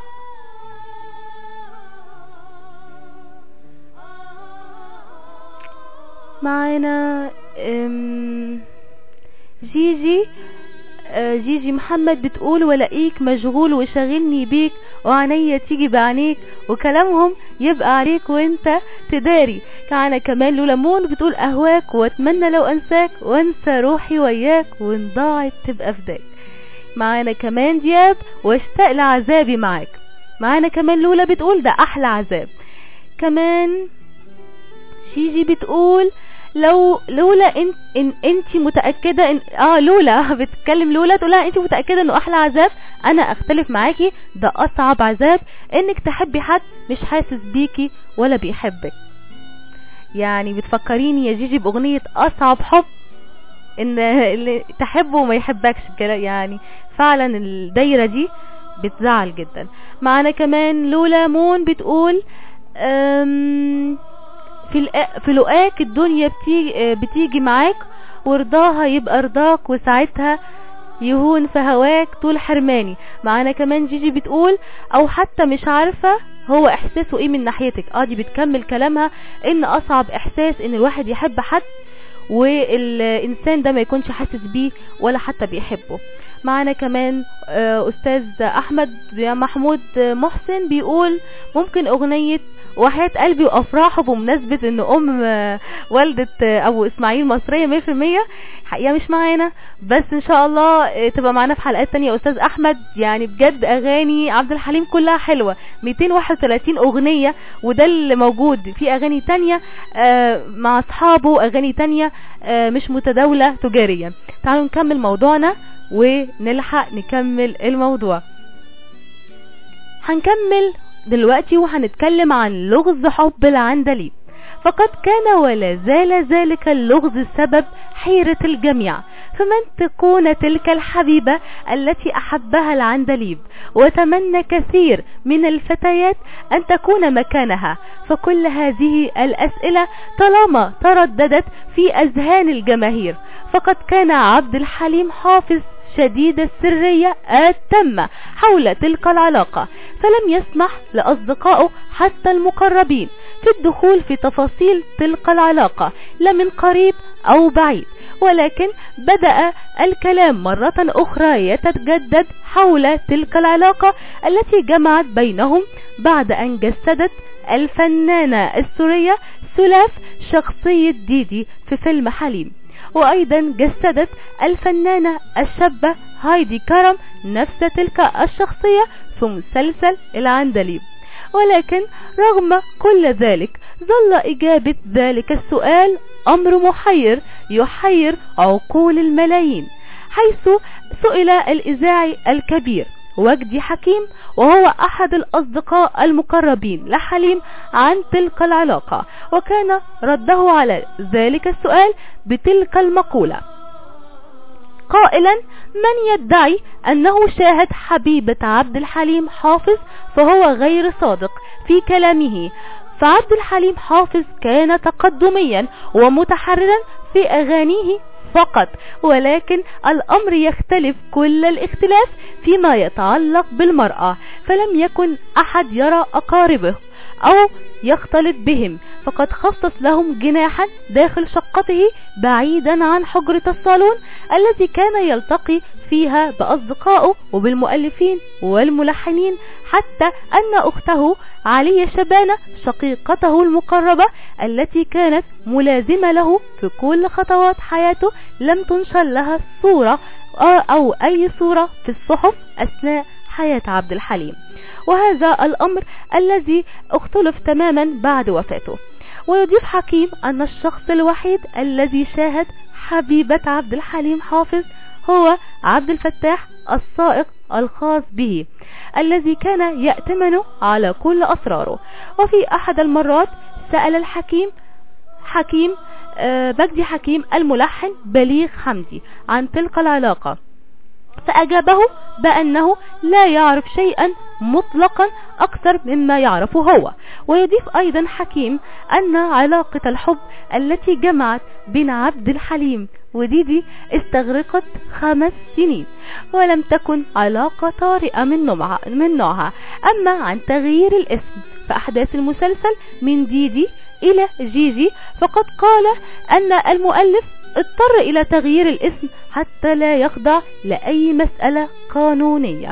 معانا ام، جيجي آه، جيجي محمد بتقول ولاقيك مشغول وشاغلني بيك وعينيا تيجي بعينيك وكلامهم يبقى عليك وانت تداري كان كمان لولمون بتقول اهواك واتمنى لو انساك وانسى روحي وياك وان ضاعت تبقى فداك معانا كمان دياب واشتاق لعذابي معاك معانا كمان لولا بتقول ده احلى عذاب كمان جيجي بتقول لو لولا انت ان انت متاكده ان اه لولا بتتكلم لولا تقول لها انت متاكده انه احلى عذاب انا اختلف معاكي ده اصعب عذاب انك تحبي حد مش حاسس بيكي ولا بيحبك يعني بتفكريني يا جيجي باغنيه اصعب حب ان اللي تحبه وما يحبكش كده يعني فعلا الدايره دي بتزعل جدا معانا كمان لولا مون بتقول أم في الأ- في لقاك الدنيا بتيجي, بتيجي معاك ورضاها يبقى رضاك وساعتها يهون في هواك طول حرماني معانا كمان جيجي بتقول او حتى مش عارفة هو احساسه ايه من ناحيتك اه دي بتكمل كلامها ان اصعب احساس ان الواحد يحب حد والانسان ده ما يكونش حاسس بيه ولا حتى بيحبه معانا كمان آه، استاذ احمد محمود محسن بيقول ممكن اغنية وحياة قلبي وافراحه بمناسبة ان ام آه، والدة آه، ابو اسماعيل مصرية 100% حقيقة مش معانا بس ان شاء الله آه، تبقى معانا في حلقات تانية يا استاذ احمد يعني بجد اغاني عبد الحليم كلها حلوة 231 اغنية وده اللي موجود في اغاني تانية آه، مع اصحابه اغاني تانية آه، مش متداولة تجاريا تعالوا نكمل موضوعنا ونلحق نكمل الموضوع هنكمل دلوقتي وهنتكلم عن لغز حب العندليب فقد كان ولا زال ذلك اللغز سبب حيرة الجميع فمن تكون تلك الحبيبة التي أحبها العندليب وتمنى كثير من الفتيات أن تكون مكانها فكل هذه الأسئلة طالما ترددت في أذهان الجماهير فقد كان عبد الحليم حافظ شديد السرية التامة حول تلك العلاقة فلم يسمح لأصدقائه حتى المقربين في الدخول في تفاصيل تلك العلاقة لا من قريب أو بعيد ولكن بدأ الكلام مرة أخرى يتجدد حول تلك العلاقة التي جمعت بينهم بعد أن جسدت الفنانة السورية سلاف شخصية ديدي في فيلم حليم وايضا جسدت الفنانة الشابة هايدي كرم نفس تلك الشخصية في مسلسل العندليب ولكن رغم كل ذلك ظل اجابة ذلك السؤال امر محير يحير عقول الملايين حيث سئل الاذاعي الكبير وجدي حكيم وهو احد الاصدقاء المقربين لحليم عن تلك العلاقة وكان رده على ذلك السؤال بتلك المقولة قائلا من يدعي انه شاهد حبيبة عبد الحليم حافظ فهو غير صادق في كلامه فعبد الحليم حافظ كان تقدميا ومتحررا في اغانيه فقط ولكن الامر يختلف كل الاختلاف فيما يتعلق بالمرأة فلم يكن احد يرى اقاربه او يختلط بهم فقد خصص لهم جناحا داخل شقته بعيدا عن حجرة الصالون التي كان يلتقي فيها بأصدقائه وبالمؤلفين والملحنين حتى أن أخته علي شبانة شقيقته المقربة التي كانت ملازمة له في كل خطوات حياته لم تنشر لها صورة أو أي صورة في الصحف أثناء حياة عبد الحليم وهذا الأمر الذي اختلف تماما بعد وفاته ويضيف حكيم أن الشخص الوحيد الذي شاهد حبيبة عبد الحليم حافظ هو عبد الفتاح السائق الخاص به الذي كان يأتمن على كل أسراره وفي أحد المرات سأل الحكيم حكيم آه بجدي حكيم الملحن بليغ حمدي عن تلك العلاقة فأجابه بأنه لا يعرف شيئا مطلقا أكثر مما يعرفه هو ويضيف أيضا حكيم أن علاقة الحب التي جمعت بين عبد الحليم وديدي استغرقت خمس سنين ولم تكن علاقة طارئة من نوعها, من نوعها أما عن تغيير الاسم في أحداث المسلسل من ديدي إلى جيجي فقد قال أن المؤلف اضطر إلى تغيير الاسم حتى لا يخضع لأي مسألة قانونية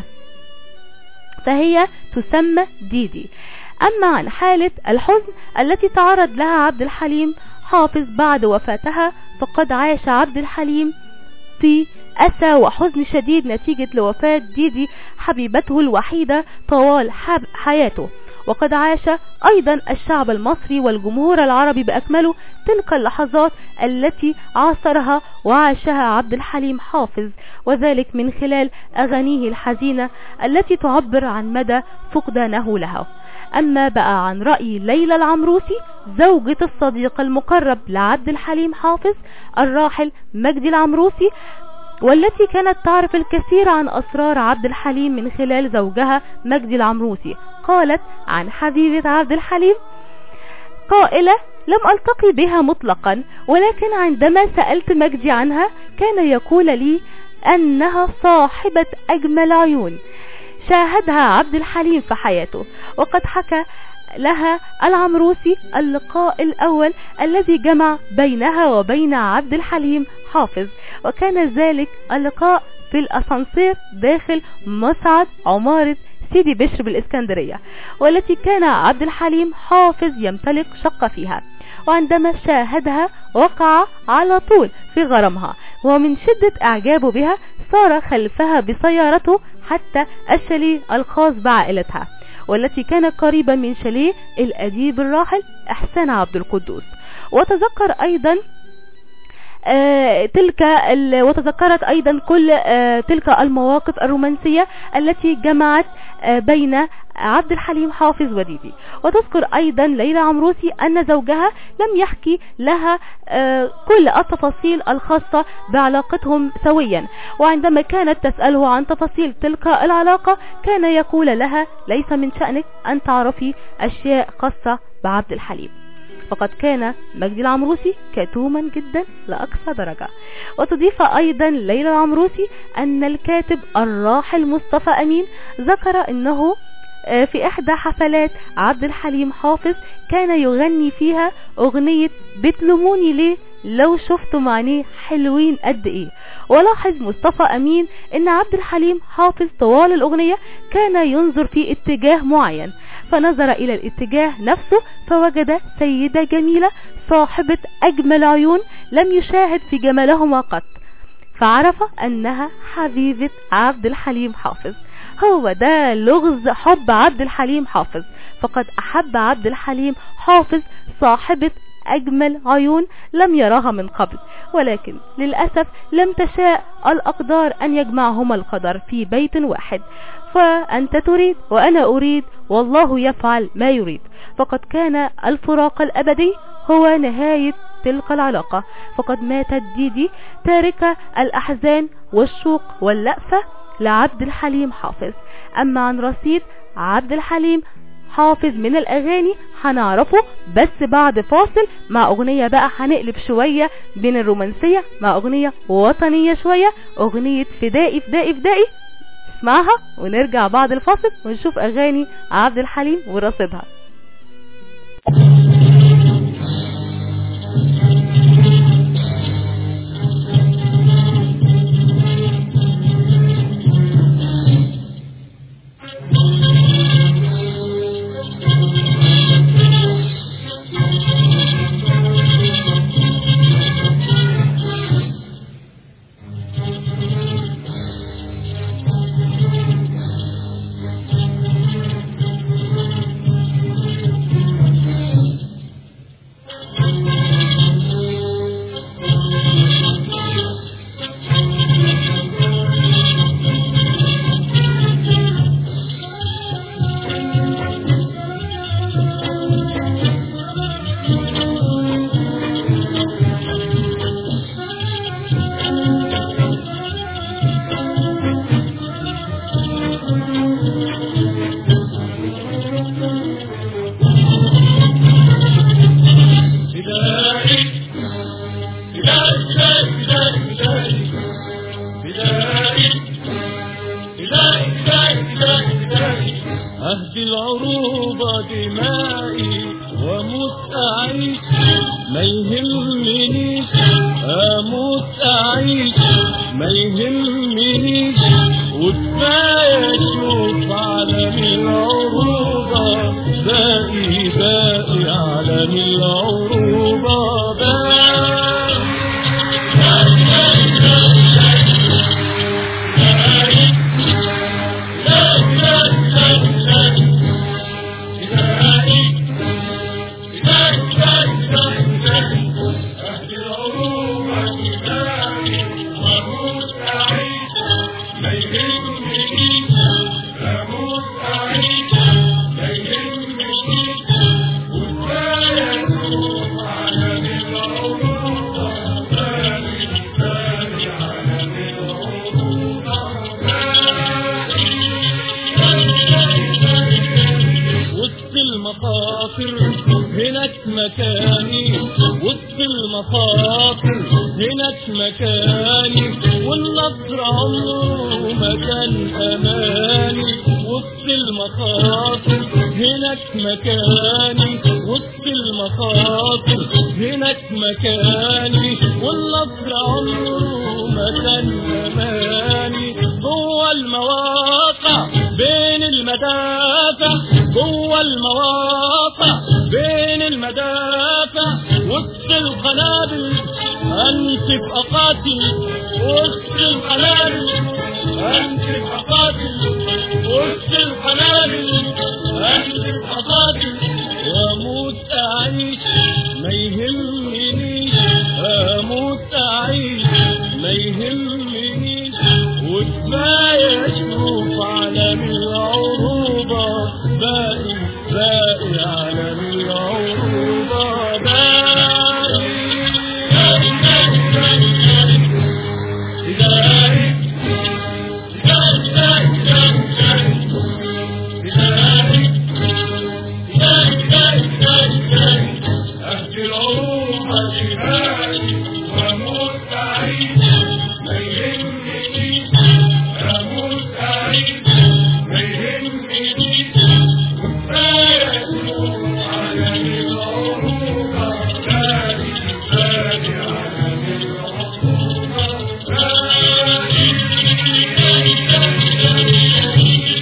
فهي تسمى ديدي أما عن حالة الحزن التي تعرض لها عبد الحليم حافظ بعد وفاتها فقد عاش عبد الحليم في أسى وحزن شديد نتيجة لوفاة ديدي حبيبته الوحيدة طوال حياته وقد عاش أيضا الشعب المصري والجمهور العربي بأكمله تلك اللحظات التي عاصرها وعاشها عبد الحليم حافظ وذلك من خلال أغانيه الحزينة التي تعبر عن مدى فقدانه لها أما بقى عن رأي ليلى العمروسي زوجة الصديق المقرب لعبد الحليم حافظ الراحل مجدي العمروسي والتي كانت تعرف الكثير عن أسرار عبد الحليم من خلال زوجها مجدي العمروسي قالت عن حبيبة عبد الحليم قائلة لم ألتقي بها مطلقا ولكن عندما سألت مجدي عنها كان يقول لي أنها صاحبة أجمل عيون شاهدها عبد الحليم في حياته وقد حكى لها العمروسي اللقاء الأول الذي جمع بينها وبين عبد الحليم حافظ وكان ذلك اللقاء في الأسانسير داخل مصعد عمارة سيدي بشر بالإسكندرية والتي كان عبد الحليم حافظ يمتلك شقة فيها وعندما شاهدها وقع على طول في غرامها ومن شدة اعجابه بها صار خلفها بسيارته حتى الشاليه الخاص بعائلتها والتي كانت قريبة من شاليه الأديب الراحل إحسان عبد القدوس وتذكر أيضا آه تلك وتذكرت ايضا كل آه تلك المواقف الرومانسية التي جمعت آه بين عبد الحليم حافظ وديدي وتذكر ايضا ليلى عمروسي ان زوجها لم يحكي لها كل التفاصيل الخاصة بعلاقتهم سويا وعندما كانت تسأله عن تفاصيل تلك العلاقة كان يقول لها ليس من شأنك ان تعرفي اشياء خاصة بعبد الحليم فقد كان مجدي العمروسي كتوما جدا لأقصى درجة وتضيف أيضا ليلى العمروسي أن الكاتب الراحل مصطفى أمين ذكر أنه في إحدى حفلات عبد الحليم حافظ كان يغني فيها أغنية بتلوموني ليه لو شفتم عينيه حلوين قد ايه ولاحظ مصطفى امين ان عبد الحليم حافظ طوال الاغنية كان ينظر في اتجاه معين فنظر الى الاتجاه نفسه فوجد سيدة جميلة صاحبة اجمل عيون لم يشاهد في جمالهما قط فعرف انها حبيبة عبد الحليم حافظ هو ده لغز حب عبد الحليم حافظ فقد احب عبد الحليم حافظ صاحبة أجمل عيون لم يراها من قبل ولكن للأسف لم تشاء الأقدار أن يجمعهما القدر في بيت واحد فأنت تريد وأنا أريد والله يفعل ما يريد فقد كان الفراق الأبدي هو نهاية تلك العلاقة فقد ماتت ديدي تاركة الأحزان والشوق واللأفة لعبد الحليم حافظ أما عن رصيد عبد الحليم حافظ من الاغاني هنعرفه بس بعد فاصل مع اغنية بقى هنقلب شوية بين الرومانسية مع اغنية وطنية شوية اغنية فدائي فدائي فدائي اسمعها ونرجع بعد الفاصل ونشوف اغاني عبد الحليم ورصيدها أهدي العروبة دمائي ومت أعيش ما يهمنيش أموت أعيش ما يهمنيش وكفاية أشوف عالم العروبة باقي باقي عالم العروبة باقي المخاطر هناك مكاني وسط المخاطر هناك مكاني والنصر عمره ما كان اماني وسط المخاطر هناك مكاني وسط المخاطر هناك مكاني والنصر عمره ما كان اماني جوه المواقع بين المدافع جوه المواقع بين المدافع وسط القنابل انسف اقاتل وسط القنابل انسف اقاتل وسط القنابل انسف اقاتل واموت اعيش ما يهمنيش اموت اعيش ما يهمنيش وكفايه اشوف عالم العروبه باقي باقي عالم العروبه أهدي العروبة جهادي وأموت أعيش ما يهمني أموت أعيش ما يهمني كفاية أشوف عالم العروبة بادي بادي عالم العروبة بادي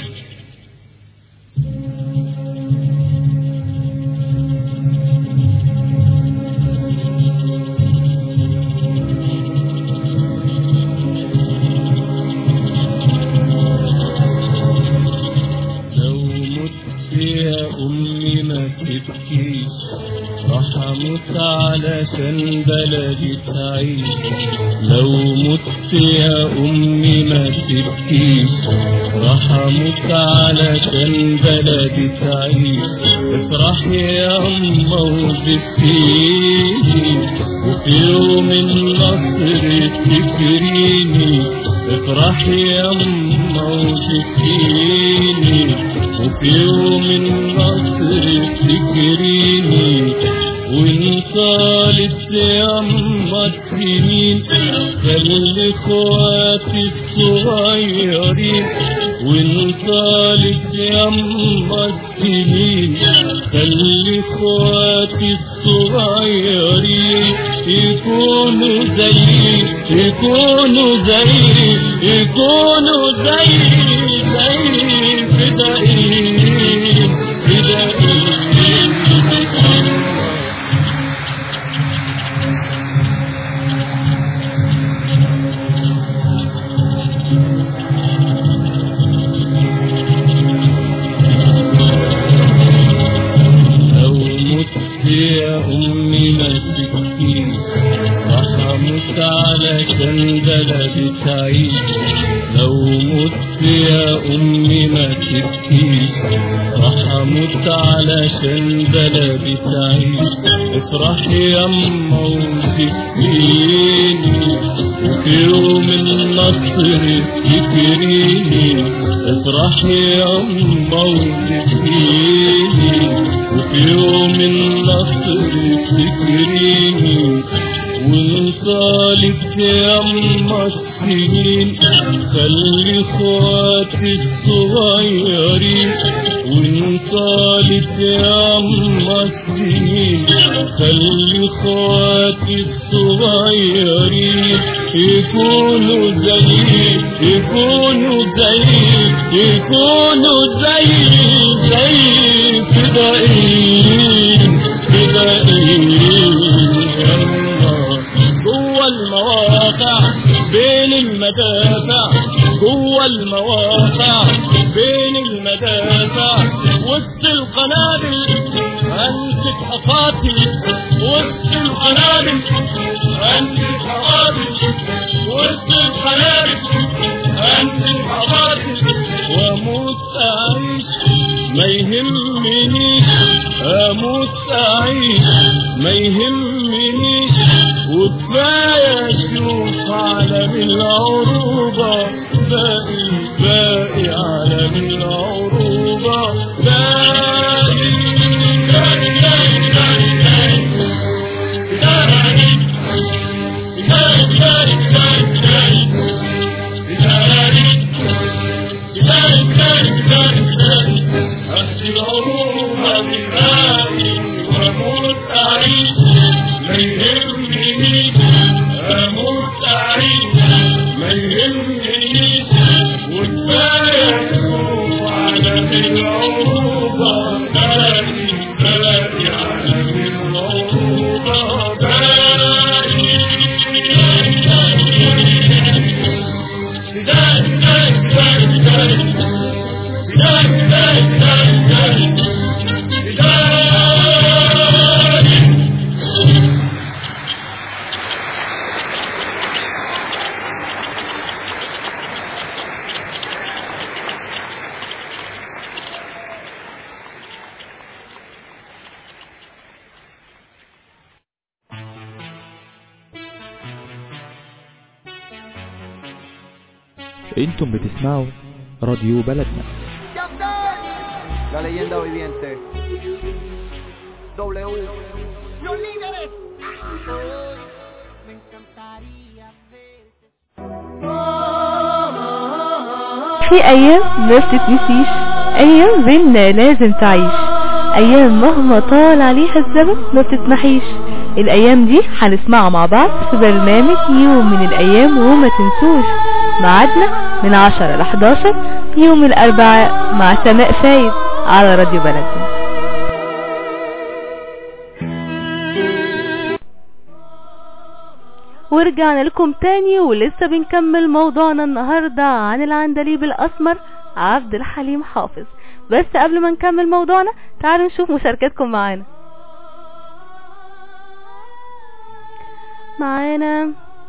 لو مت يا أمي ما تبكيش راح أموت علشان بلدي تعيش لو مت يا أمي ما تبكيش راح أموت علشان بلدي تعيش افرحي يا أما وبكيني وفي يوم النصر تفكريني افرحي يا أما وبكيني وفي يوم النصر تجريني وان طالت يما السنين خلي اخواتي الصغيرين وان طالت يما السنين خلي اخواتي الصغيرين يكونوا زي يكونوا زي يكونوا زي زي فدائين فدائين لو مت يا أمي ما تبكي راح أموت علشان بلدي تعيش لو مت يا أمي ما تبكي راح أموت علشان بلدي تعيش افرحي يما وتكفيني وفي يوم النصر تكريني افرحي يما وتكفيني وفي يوم النصر تكريني وانصالك يما السنين خلي اخواتي الصغيرين وانصالك يما السنين خلي اخواتي الصغيرين يكونوا زي يكونوا زي يكونوا زي زي فدائين فدائين جوه المواقع بين المدافع جوه المواقع بين المدافع وسط القنابل امسك اقاتل وسط القنابل امسك اقاتل وسط القنابل امسك اقاتل واموت اعيش ما يهمنيش اموت اعيش ما يهمنيش وكفايه اشوف عالم العروبه باقي باقي عالم العروبه باقي باين واموت اعيش ما يهمني مين اموت اعيش ما يهمني وكفايه تشوف عالم العروبه باقي باقي عالم العروبه انتم بتسمعوا راديو بلدنا La leyenda viviente. W. في ايام ما بتتنسيش ايام بينا لازم تعيش ايام مهما طال عليها الزمن ما بتتمحيش الايام دي هنسمعها مع بعض في برنامج يوم من الايام وما تنسوش ميعادنا من 10 ل 11 يوم الاربعاء مع سماء فايد على راديو بلدنا ورجعنا لكم تاني ولسه بنكمل موضوعنا النهاردة عن العندليب الأسمر عبد الحليم حافظ بس قبل ما نكمل موضوعنا تعالوا نشوف مشاركتكم معانا معانا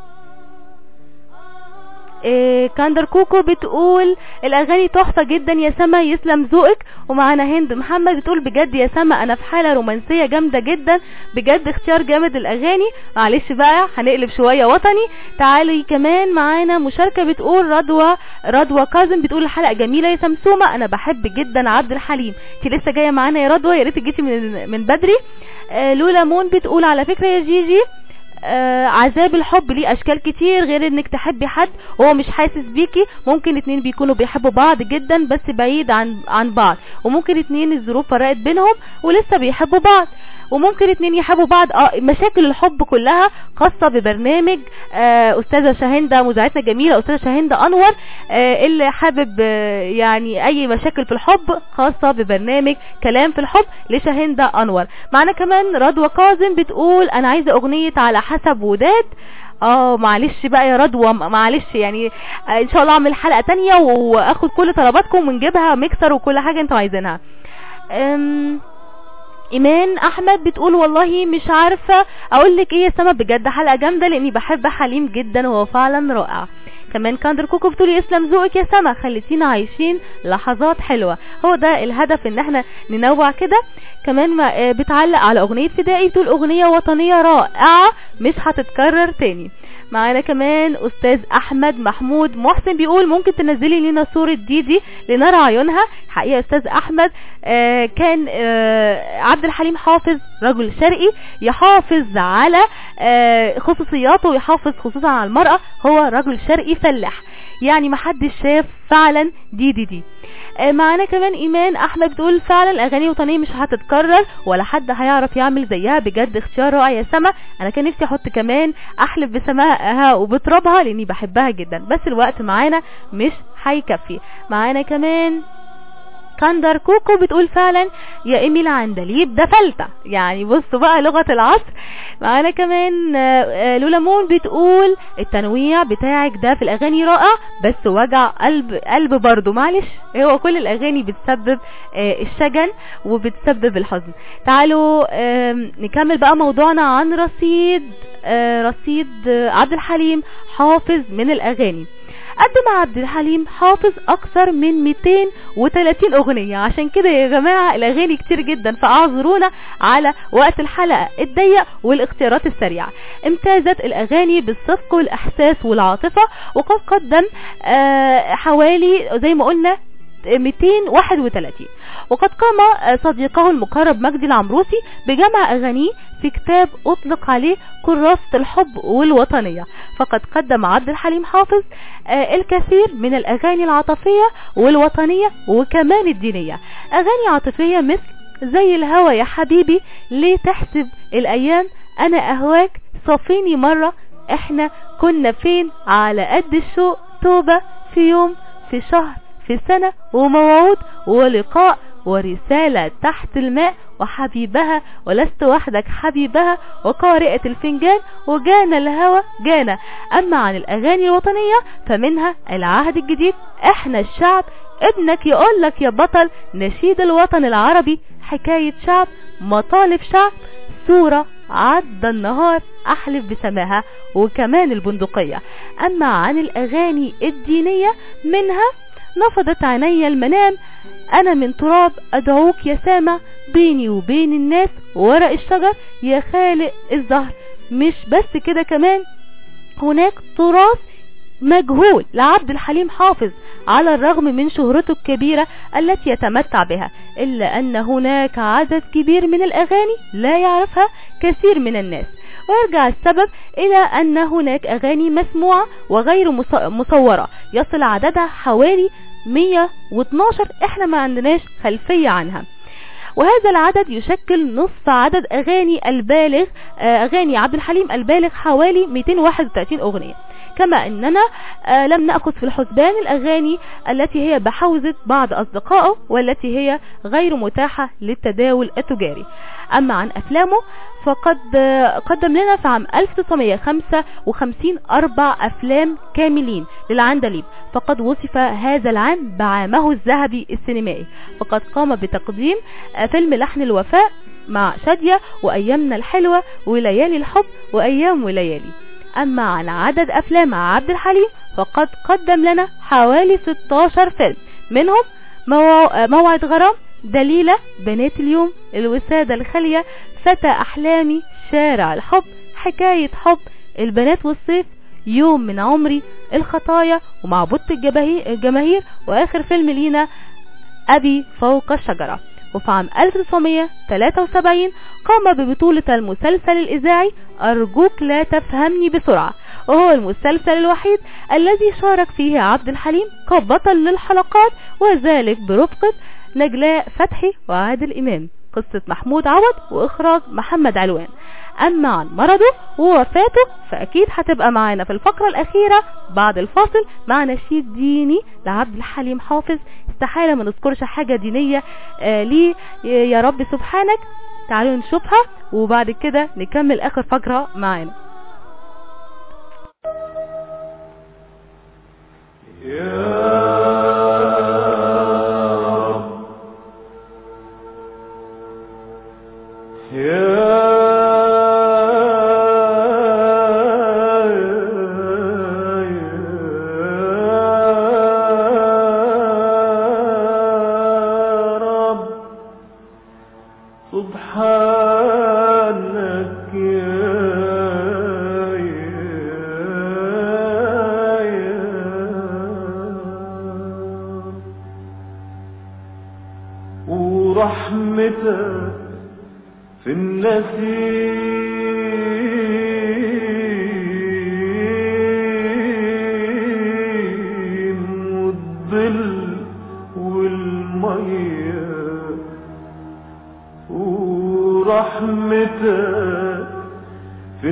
إيه كاندر كوكو بتقول الاغاني تحفه جدا يا سما يسلم ذوقك ومعانا هند محمد بتقول بجد يا سما انا في حاله رومانسيه جامده جدا بجد اختيار جامد الاغاني معلش بقى هنقلب شويه وطني تعالي كمان معانا مشاركه بتقول رضوى رضوى كاظم بتقول الحلقه جميله يا سمسومه انا بحب جدا عبد الحليم انت لسه جايه معانا يا رضوى يا ريت جيتي من من بدري آه لولا مون بتقول على فكره يا جيجي آه عذاب الحب ليه اشكال كتير غير انك تحبي حد وهو مش حاسس بيكي ممكن اتنين بيكونوا بيحبوا بعض جدا بس بعيد عن عن بعض وممكن اتنين الظروف فرقت بينهم ولسه بيحبوا بعض وممكن اتنين يحبوا بعض اه مشاكل الحب كلها خاصة ببرنامج آه استاذة شاهندة مذيعتنا جميلة استاذة شاهندة انور آه اللي حابب آه يعني اي مشاكل في الحب خاصة ببرنامج كلام في الحب لشاهندة انور معنا كمان رضوى كاظم بتقول انا عايزة اغنية على حسب وداد اه معلش بقى يا رضوى معلش يعني آه ان شاء الله اعمل حلقة تانية واخد كل طلباتكم ونجيبها ميكسر وكل حاجة انتوا عايزينها أم ايمان احمد بتقول والله مش عارفة اقول لك ايه يا سما بجد حلقة جامدة لاني بحب حليم جدا وهو فعلا رائع كمان كاندر كوكو بتقول يسلم ذوقك يا سما خليتينا عايشين لحظات حلوة هو ده الهدف ان احنا ننوع كده كمان ما بتعلق على اغنية فدائي بتقول اغنية وطنية رائعة مش هتتكرر تاني معانا كمان استاذ احمد محمود محسن بيقول ممكن تنزلي لنا صورة ديدي لنرى عيونها حقيقة استاذ احمد آه كان آه عبد الحليم حافظ رجل شرقي يحافظ على آه خصوصياته ويحافظ خصوصا على المرأة هو رجل شرقي فلاح يعني محدش شاف فعلا دي دي دي معانا كمان ايمان احمد بتقول فعلا الاغاني الوطنيه مش هتتكرر ولا حد هيعرف يعمل زيها بجد اختيار رائع يا سما انا كان نفسي احط كمان احلف بسماها وبترابها لاني بحبها جدا بس الوقت معانا مش هيكفي معانا كمان كاندر كوكو بتقول فعلا يا ايمي العندليب ده فلتة يعني بصوا بقى لغة العصر معانا كمان لولا مون بتقول التنويع بتاعك ده في الاغاني رائع بس وجع قلب قلب برضه معلش هو كل الاغاني بتسبب الشجن وبتسبب الحزن تعالوا نكمل بقى موضوعنا عن رصيد رصيد عبد الحليم حافظ من الاغاني قدم عبد الحليم حافظ اكثر من 230 اغنية عشان كده يا جماعة الاغاني كتير جدا فاعذرونا على وقت الحلقة الضيق والاختيارات السريعة امتازت الاغاني بالصدق والاحساس والعاطفة وقد قدم آه حوالي زي ما قلنا 231 وقد قام صديقه المقرب مجدي العمروسي بجمع أغانيه في كتاب أطلق عليه كراسة الحب والوطنية فقد قدم عبد الحليم حافظ الكثير من الأغاني العاطفية والوطنية وكمان الدينية أغاني عاطفية مثل زي الهوا يا حبيبي ليه تحسب الايام انا اهواك صفيني مرة احنا كنا فين على قد الشوق توبة في يوم في شهر في سنة وموعود ولقاء ورسالة تحت الماء وحبيبها ولست وحدك حبيبها وقارئة الفنجان وجانا الهوى جانا أما عن الأغاني الوطنية فمنها العهد الجديد احنا الشعب ابنك يقولك يا بطل نشيد الوطن العربي حكاية شعب مطالب شعب صورة عدى النهار احلف بسماها وكمان البندقية اما عن الاغاني الدينية منها نفضت عيني المنام انا من تراب ادعوك يا سامع بيني وبين الناس ورق الشجر يا خالق الزهر مش بس كده كمان هناك تراث مجهول لعبد الحليم حافظ على الرغم من شهرته الكبيرة التي يتمتع بها إلا أن هناك عدد كبير من الأغاني لا يعرفها كثير من الناس ويرجع السبب إلى أن هناك أغاني مسموعة وغير مصورة يصل عددها حوالي 112 احنا ما عندناش خلفية عنها وهذا العدد يشكل نصف عدد أغاني البالغ أغاني عبد الحليم البالغ حوالي 231 أغنية كما أننا لم نأخذ في الحسبان الأغاني التي هي بحوزة بعض أصدقائه والتي هي غير متاحة للتداول التجاري أما عن أفلامه فقد قدم لنا في عام 1955 أربع أفلام كاملين للعندليب فقد وصف هذا العام بعامه الذهبي السينمائي فقد قام بتقديم فيلم لحن الوفاء مع شادية وأيامنا الحلوة وليالي الحب وأيام وليالي أما عن عدد أفلام عبد الحليم فقد قدم لنا حوالي 16 فيلم منهم موعد غرام دليلة بنات اليوم الوسادة الخالية فتى أحلامي شارع الحب حكاية حب البنات والصيف يوم من عمري الخطايا ومعبودة الجماهير وآخر فيلم لينا أبي فوق الشجرة وفي عام 1973 قام ببطولة المسلسل الإذاعي أرجوك لا تفهمني بسرعة وهو المسلسل الوحيد الذي شارك فيه عبد الحليم كبطل للحلقات وذلك برفقة نجلاء فتحي وعادل إمام قصة محمود عوض وإخراج محمد علوان أما عن مرضه ووفاته فأكيد هتبقى معانا في الفقرة الأخيرة بعد الفاصل مع نشيد ديني لعبد الحليم حافظ استحالة ما نذكرش حاجة دينية آه ليه يا رب سبحانك تعالوا نشوفها وبعد كده نكمل آخر فقرة معانا ورحمتك في النسيم والظل والمية ورحمتك في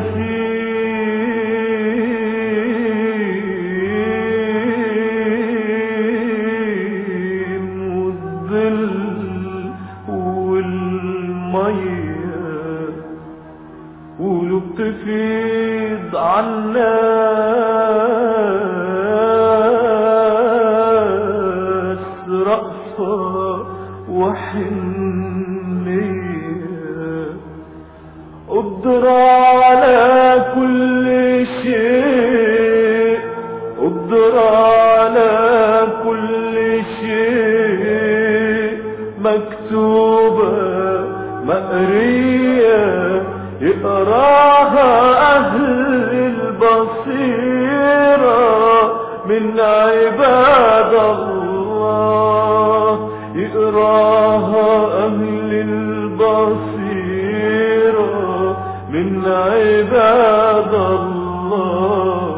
النسيم والظل والمية ولو بتفيض عالناس رأفة وحنية قدرة على كل شيء قدرة على كل شيء مكتوبة مقرية يقراها أهل البصيرة من عباد الله يقراها أهل البصيرة من عباد الله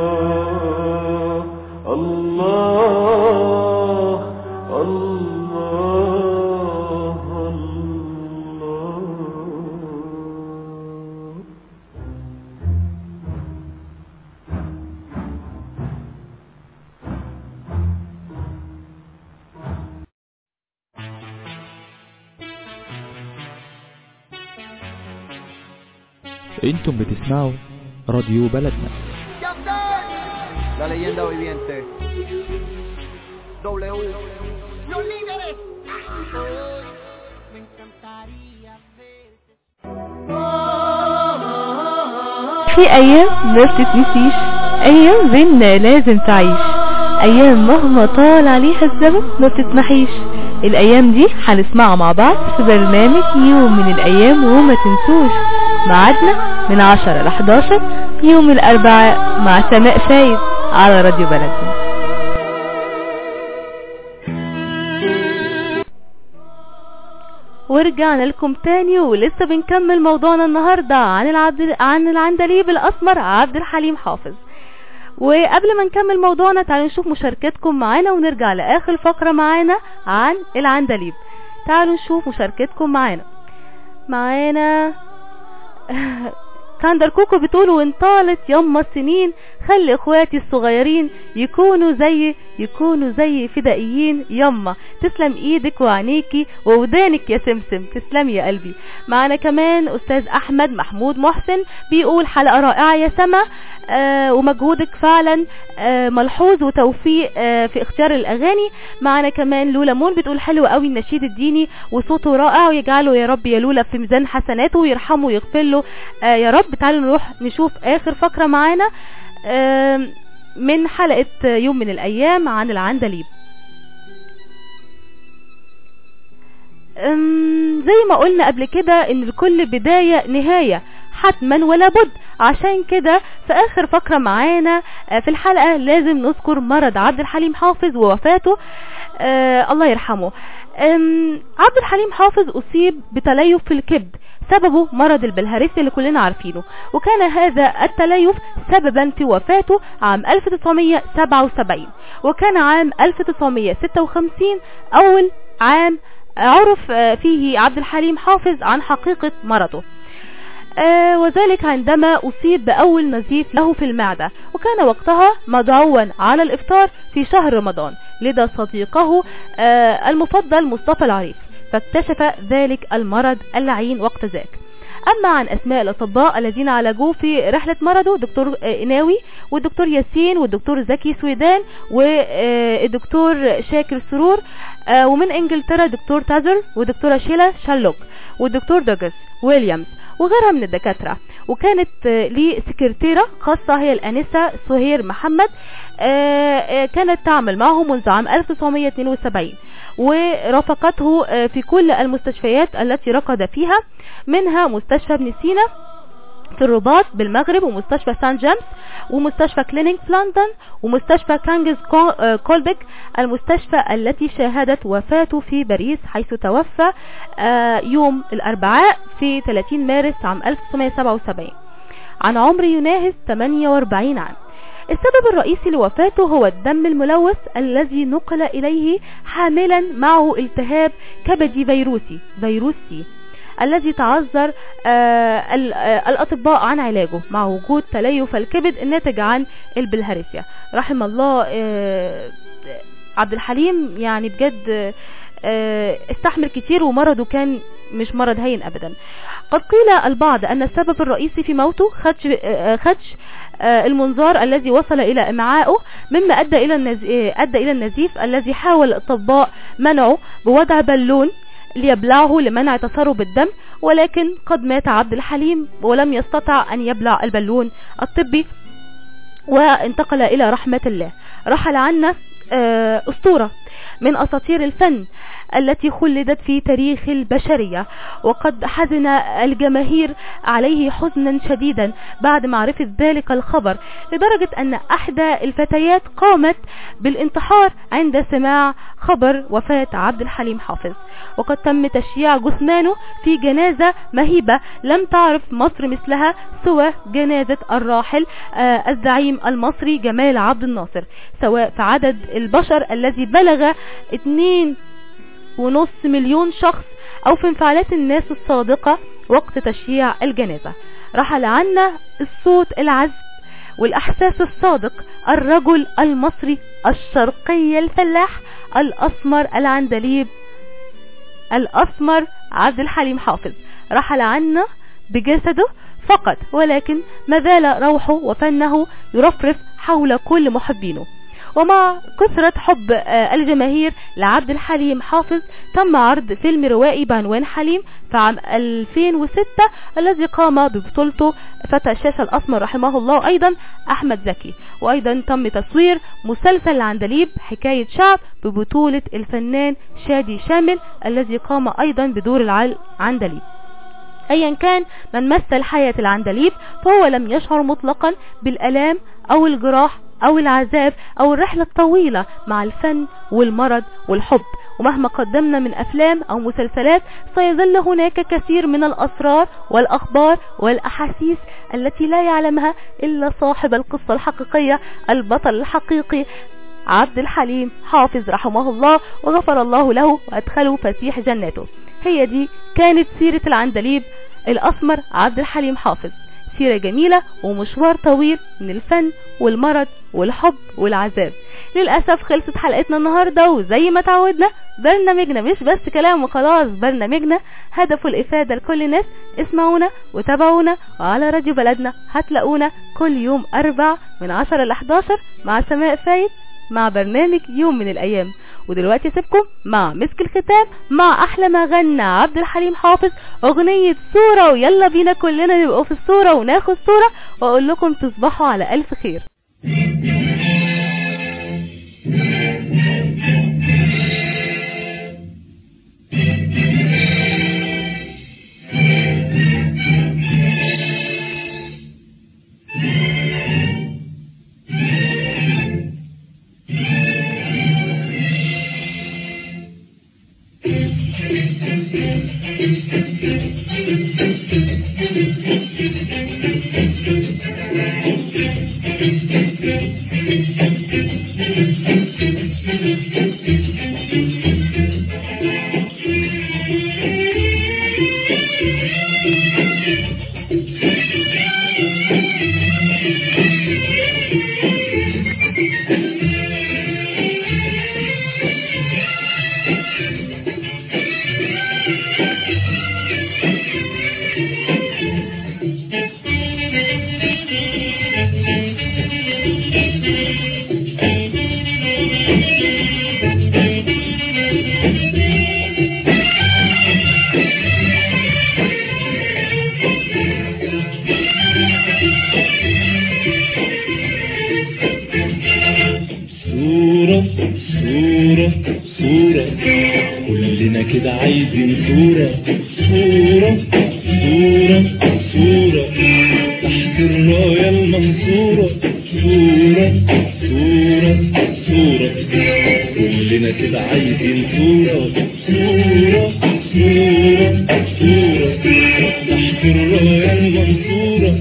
الله الله الله انتم بتسمعوا راديو بلدنا La leyenda viviente. W. في ايام ما بتتنسيش ايام بينا لازم تعيش ايام مهما طال عليها الزمن ما بتتمحيش الايام دي هنسمعها مع بعض في برنامج يوم من الايام وما تنسوش ميعادنا من 10 ل 11 يوم الاربعاء مع سماء فايد على راديو بلدنا ورجعنا لكم تاني ولسه بنكمل موضوعنا النهاردة عن العبد عن العندليب الأسمر عبد الحليم حافظ وقبل ما نكمل موضوعنا تعالوا نشوف مشاركتكم معانا ونرجع لآخر فقرة معانا عن العندليب تعالوا نشوف مشاركتكم معانا معانا كاندر كوكو بتقول وان طالت يما السنين خلي اخواتي الصغيرين يكونوا زي يكونوا زي فدائيين يما تسلم ايدك وعينيكي وودانك يا سمسم تسلم يا قلبي معانا كمان استاذ احمد محمود محسن بيقول حلقة رائعة يا سما آه ومجهودك فعلا آه ملحوظ وتوفيق آه في اختيار الاغاني معانا كمان لولا مون بتقول حلو قوي النشيد الديني وصوته رائع ويجعله يا رب يا لولا في ميزان حسناته ويرحمه ويغفر له آه يا رب تعالوا نروح نشوف اخر فقرة معانا آه من حلقة يوم من الايام عن العندليب أم، زي ما قلنا قبل كده ان لكل بداية نهاية حتما ولا بد عشان كده في اخر فقرة معانا آه، في الحلقة لازم نذكر مرض عبد الحليم حافظ ووفاته آه الله يرحمه أم، عبد الحليم حافظ اصيب بتليف في الكبد سببه مرض البلهارسيا اللي كلنا عارفينه وكان هذا التليف سببا في وفاته عام 1977 وكان عام 1956 اول عام عرف آه، فيه عبد الحليم حافظ عن حقيقة مرضه آه، وذلك عندما أصيب بأول نزيف له في المعدة وكان وقتها مدعوا على الإفطار في شهر رمضان لدى صديقه آه، المفضل مصطفى العريف فاكتشف ذلك المرض اللعين وقت ذاك أما عن أسماء الأطباء الذين عالجوه في رحلة مرضه دكتور آه، إناوي والدكتور ياسين والدكتور زكي سويدان والدكتور شاكر سرور آه، ومن إنجلترا دكتور تازر ودكتورة شيلا شارلوك والدكتور دوجلاس ويليامز وغيرها من الدكاترة وكانت آه، ليه سكرتيرة خاصة هي الأنسة سهير محمد آه، آه، كانت تعمل معه منذ عام 1972 ورافقته آه، في كل المستشفيات التي رقد فيها منها مستشفى ابن سينا في الرباط بالمغرب ومستشفى سان جيمس ومستشفى كلينيك في لندن ومستشفى كانجز كو- آه، كولبيك المستشفى التي شاهدت وفاته في باريس حيث توفى آه، يوم الأربعاء في 30 مارس عام 1977 عن عمر يناهز 48 عام السبب الرئيسي لوفاته هو الدم الملوث الذي نقل إليه حاملا معه التهاب كبدي فيروسي فيروسي الذي تعذر آه، ال- آه، الأطباء عن علاجه مع وجود تليف الكبد الناتج عن البلهارسيا رحم الله آه، عبد الحليم يعني بجد آه، استحمل كتير ومرضه كان مش مرض هين ابدا قد قيل البعض ان السبب الرئيسي في موته خدش آه، خدش آه، المنظار الذي وصل الى امعائه مما ادى الى النز... آه، ادى الى النزيف الذي حاول الاطباء منعه بوضع بالون ليبلعه لمنع تسرب الدم ولكن قد مات عبد الحليم ولم يستطع ان يبلع البالون الطبي وانتقل الى رحمة الله رحل عنا آه، اسطورة من اساطير الفن التي خلدت في تاريخ البشرية وقد حزن الجماهير عليه حزنا شديدا بعد معرفة ذلك الخبر لدرجة ان احدى الفتيات قامت بالانتحار عند سماع خبر وفاة عبد الحليم حافظ وقد تم تشييع جثمانه في جنازة مهيبة لم تعرف مصر مثلها سوى جنازة الراحل آه، الزعيم المصري جمال عبد الناصر سواء في عدد البشر الذي بلغ اتنين ونص مليون شخص او في انفعالات الناس الصادقة وقت تشييع الجنازة رحل عنا الصوت العذب والاحساس الصادق الرجل المصري الشرقي الفلاح الاسمر العندليب الاسمر عبد الحليم حافظ رحل عنا بجسده فقط ولكن ما زال روحه وفنه يرفرف حول كل محبينه ومع كثرة حب آه، الجماهير لعبد الحليم حافظ تم عرض فيلم روائي بعنوان حليم في عام 2006 الذي قام ببطولته فتى الشاشة الأسمر رحمه الله أيضا أحمد زكي وأيضا تم تصوير مسلسل العندليب حكاية شعب ببطولة الفنان شادي شامل الذي قام أيضا بدور العندليب ايا كان من مثل حياة العندليب فهو لم يشعر مطلقا بالالام او الجراح او العذاب او الرحلة الطويلة مع الفن والمرض والحب ومهما قدمنا من افلام او مسلسلات سيظل هناك كثير من الاسرار والاخبار والاحاسيس التي لا يعلمها الا صاحب القصة الحقيقية البطل الحقيقي عبد الحليم حافظ رحمه الله وغفر الله له وادخله فسيح جناته هي دي كانت سيرة العندليب الاسمر عبد الحليم حافظ سيرة جميلة ومشوار طويل من الفن والمرض والحب والعذاب للأسف خلصت حلقتنا النهاردة وزي ما تعودنا برنامجنا مش بس كلام وخلاص برنامجنا هدفه الإفادة لكل الناس اسمعونا وتابعونا وعلى راديو بلدنا هتلاقونا كل يوم أربع من عشرة ل 11 مع سماء فايد مع برنامج يوم من الأيام ودلوقتي سيبكم مع مسك الختام مع أحلى ما غنى عبد الحليم حافظ أغنية صورة ويلا بينا كلنا نبقوا في الصورة وناخد صورة وأقول لكم تصبحوا على ألف خير صورة صورة صورة كلنا كده عايزين صورة صورة صورة صورة تحت الراية المنصورة صورة صورة صورة كلنا كده عايزين صورة صورة صورة صورة تحت الراية المنصورة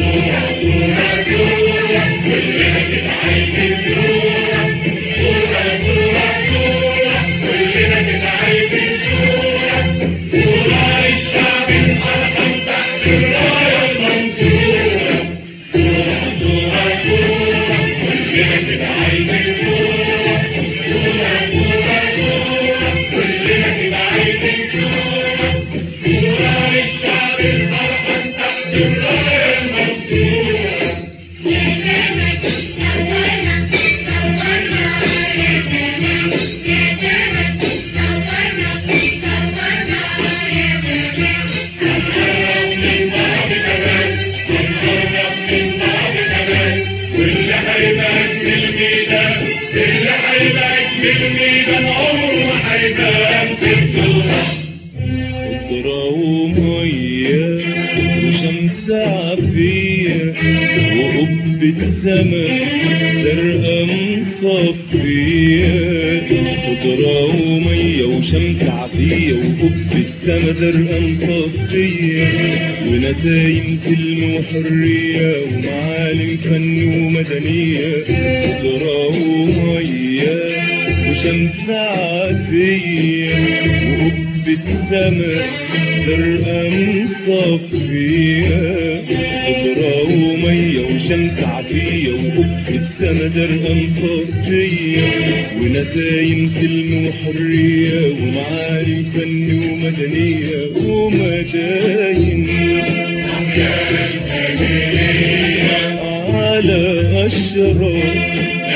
خضرة ومية وشمس عافية وقبة سما زرقاء مصفية خضرة ومية وشمس عافية وقبة سما زرقاء مصفية ونسايم سلم وحرية ومعالم فن ومدنية خضرة ومية وشمس عافية وقبة السما زرقاء مصفية خضرة ومية وشمس عافية وقبة السما زرقاء مصفية ونسايم سلم وحرية ومعارف فن ومدنية ومداين على أشرف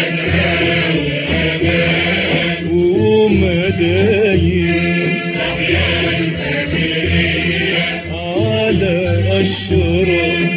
ومدايين على أشرف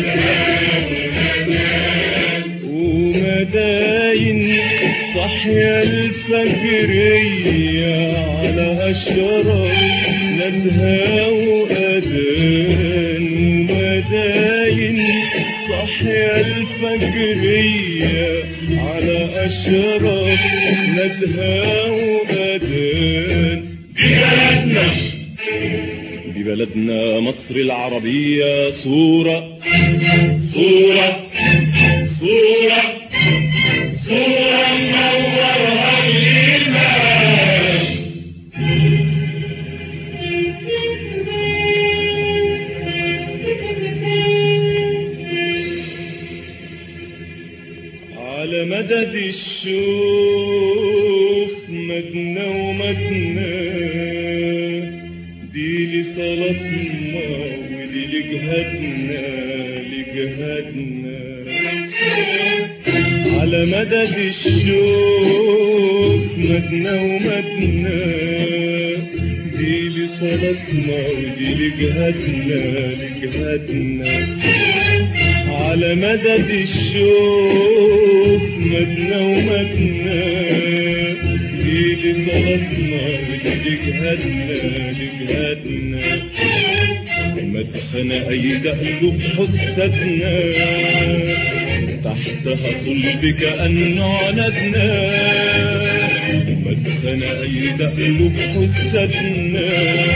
ومداين صحيا الفجرية على أشرف ندها وأذان ومداين صحيا الفجرية على أشرف ندها وأذان ببلدنا ببلدنا مصر العربية صورة صورة صورة صورة منورها الإيمان على مدد الشوف مدنا ومدنا دي لصلاتنا ودي لجهادنا لجهادنا على مدد الشوف مدنا ومدنا دي لصلاتنا ودي لجهادنا لجهادنا على مدد الشوف مدنا ومدنا دي لصلاتنا ودي لجهادنا لجهادنا مدخنا أيد قلوب حسدنا تحتها صلب كأنه ندنا مدخنا أيد قلوب حسدنا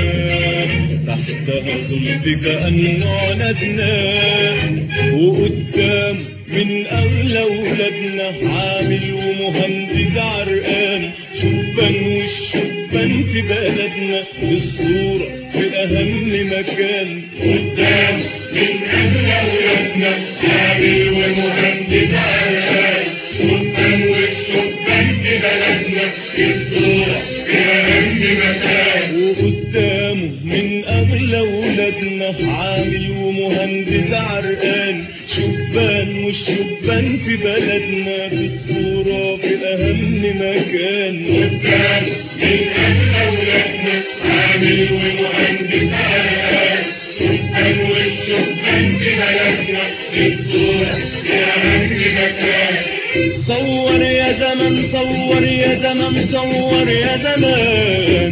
تحتها صلب كأنه ندنا وقدام من أغلى ولادنا عامل ومهندس عرقان شبان والشبان في بلدنا الصورة في أهم مكان قدام من أغلى ولادنا عامل ومهندس عرقان شبان والشبان في بلدنا الصورة في أهم مكان وقدامه من أغلى ولادنا عامل ومهندس عرقان شبان والشبان في بلدنا بالصورة في أهم مكان قدام من أغلى ولادنا عامل ومهندس عرقان شبان والشبان في بلدنا بالصورة في أهم مكان صور يا زمن صور يا زمن صور يا زمان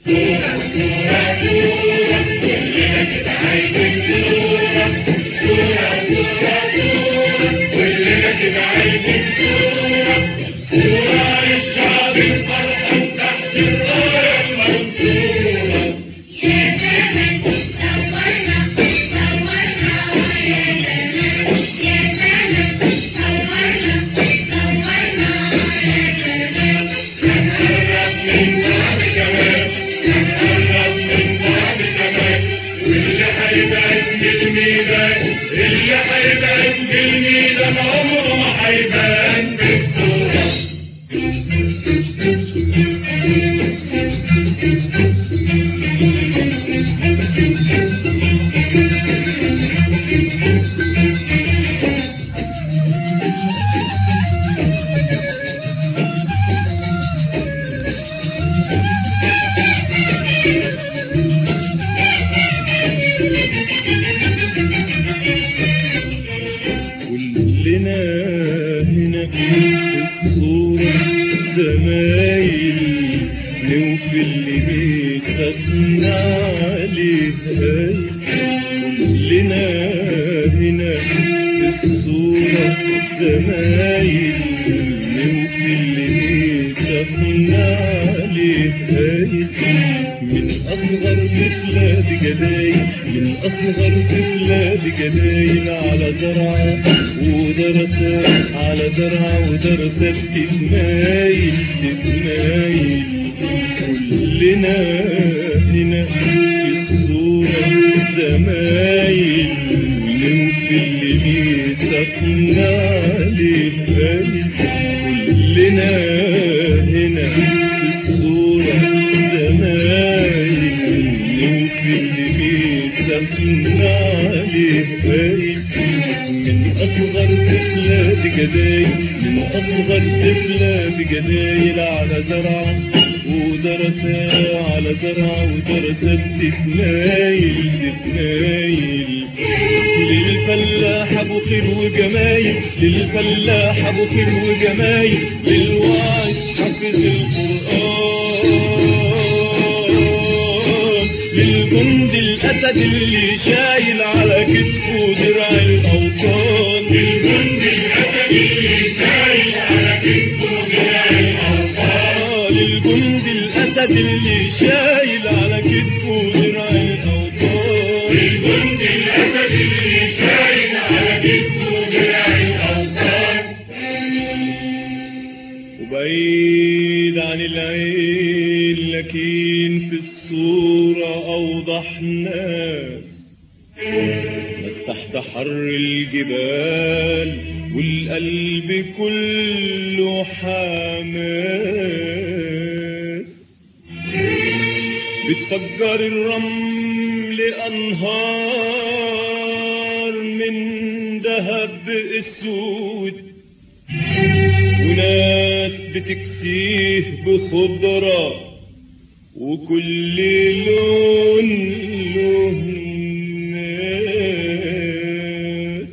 كلنا هنا في الصورة زمايل نوفي اللي بيتنا عليها كلنا هنا في الصورة زمايل نوفي اللي بيتنا عليها من أصغر طفلة بجناين من أصغر طفلة بجناين على زرعة ودرسات على زرعة ودرسات تتمايل تتمايل كلنا هنا في الصورة زمايل نوفي اللي بيتقنا عليه كلنا هنا في الصورة زمايل نوفي اللي رسمنا عليه باين من أصغر طفلة بجدايل من أصغر طفلة بجدايل على زرعة ودرسة على زرعة ودرسة بتتنايل تتنايل للفلاح ابو خير وجمايل للفلاح ابو خير وجمايل للواعظ حافظ القرآن للجند الاسد اللي شايل على كتفه درع الاوطان للجند الاسد اللي شايل على كتفه درع الاوطان للجند الاسد اللي شايل على كتفه درع الاوطان للجند الاسد اللي شايل على كتفه درع الاوطان وبعيد عن العين لكن في الصورة أوضح ناس ناس تحت حر الجبال والقلب كله حماس بتفجر الرمل أنهار من ذهب اسود وناس بتكسيه بخضرة وكل لون له ناس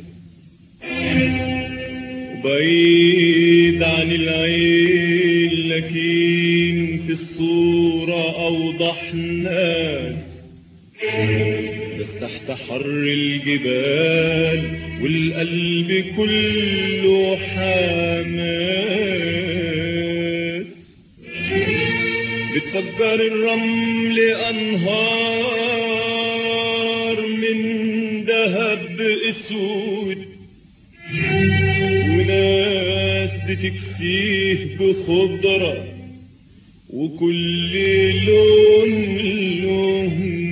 وبعيد عن العين لكن في الصورة أوضح ناس بس تحت حر الجبال والقلب كله حماس بتفجر الرمل أنهار من ذهب أسود وناس بتكسيه بخضرة وكل لون له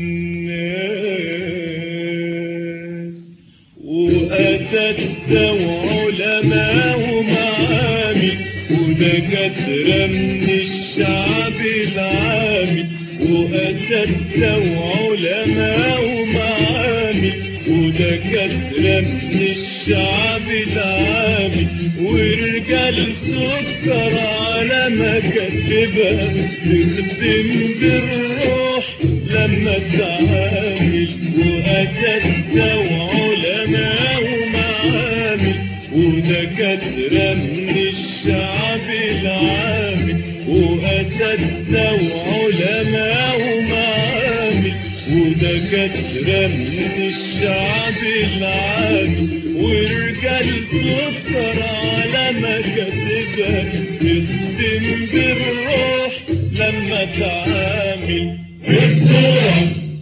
ناس وأساتذة وعلماء ومعامل ودكاترة من الشعب العامي وأساتذة وعلماء ومعامل ودكاترة من الشعب العامي ورجال سكر على مكاتبها تخدم بالروح لما تعامل وأساتذة وعلماء ومعامل ودكاترة من الشعب العامل وأساتذة وعلماء ومعامل ودكاترة من الشعب العامل ورجال سكر على مكاتبها تخدم بالروح لما تعامل الصورة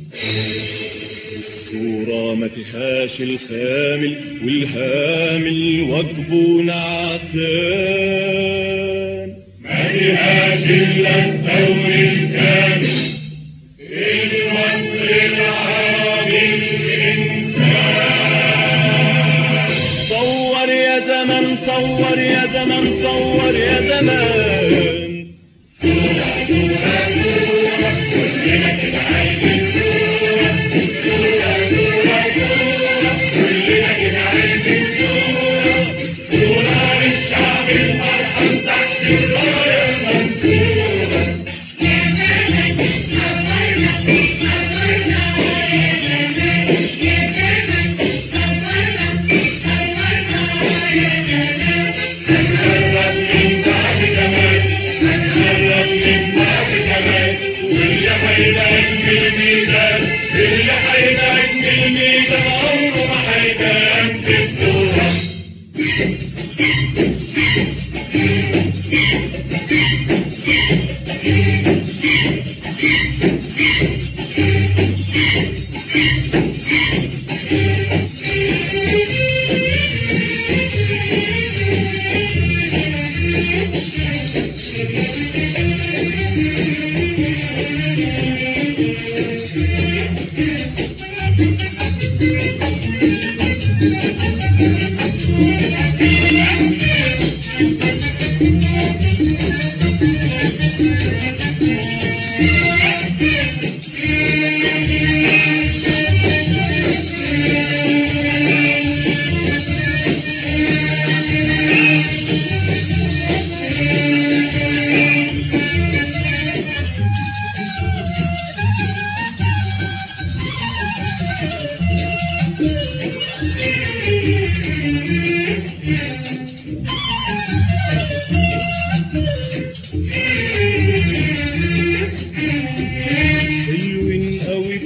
الصورة ما فيهاش الخامل والهامل واجبه نعسان ما فيهاش الا الثور الكامل الوصل العامل الانسان صور يا زمن صور يا زمن صور يا زمان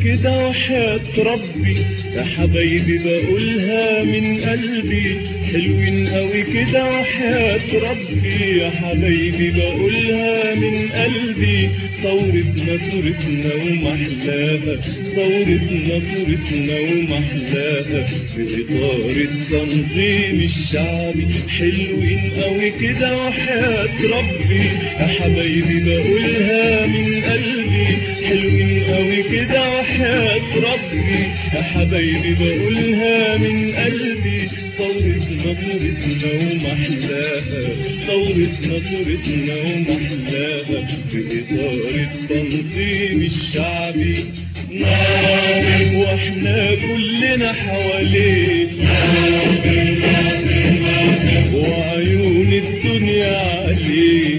كده وحياة ربي يا حبايبي بقولها من قلبي حلوين قوي كده وحياة ربي يا حبايبي بقولها من قلبي ثورتنا صورتنا ومحلاها ثورتنا صورتنا ومحلاها في إطار التنظيم الشعبي حلوين قوي كده وحياة ربي يا حبايبي بقولها من قلبي حلوين قوي كده وحياة ربي يا حبايبي بقولها من قلبي ثورتنا صورتنا ومحلاها ثورتنا صورتنا ومحلاها في إطار التنظيم الشعبي ناظر واحنا كلنا حواليك وعيون الدنيا عليك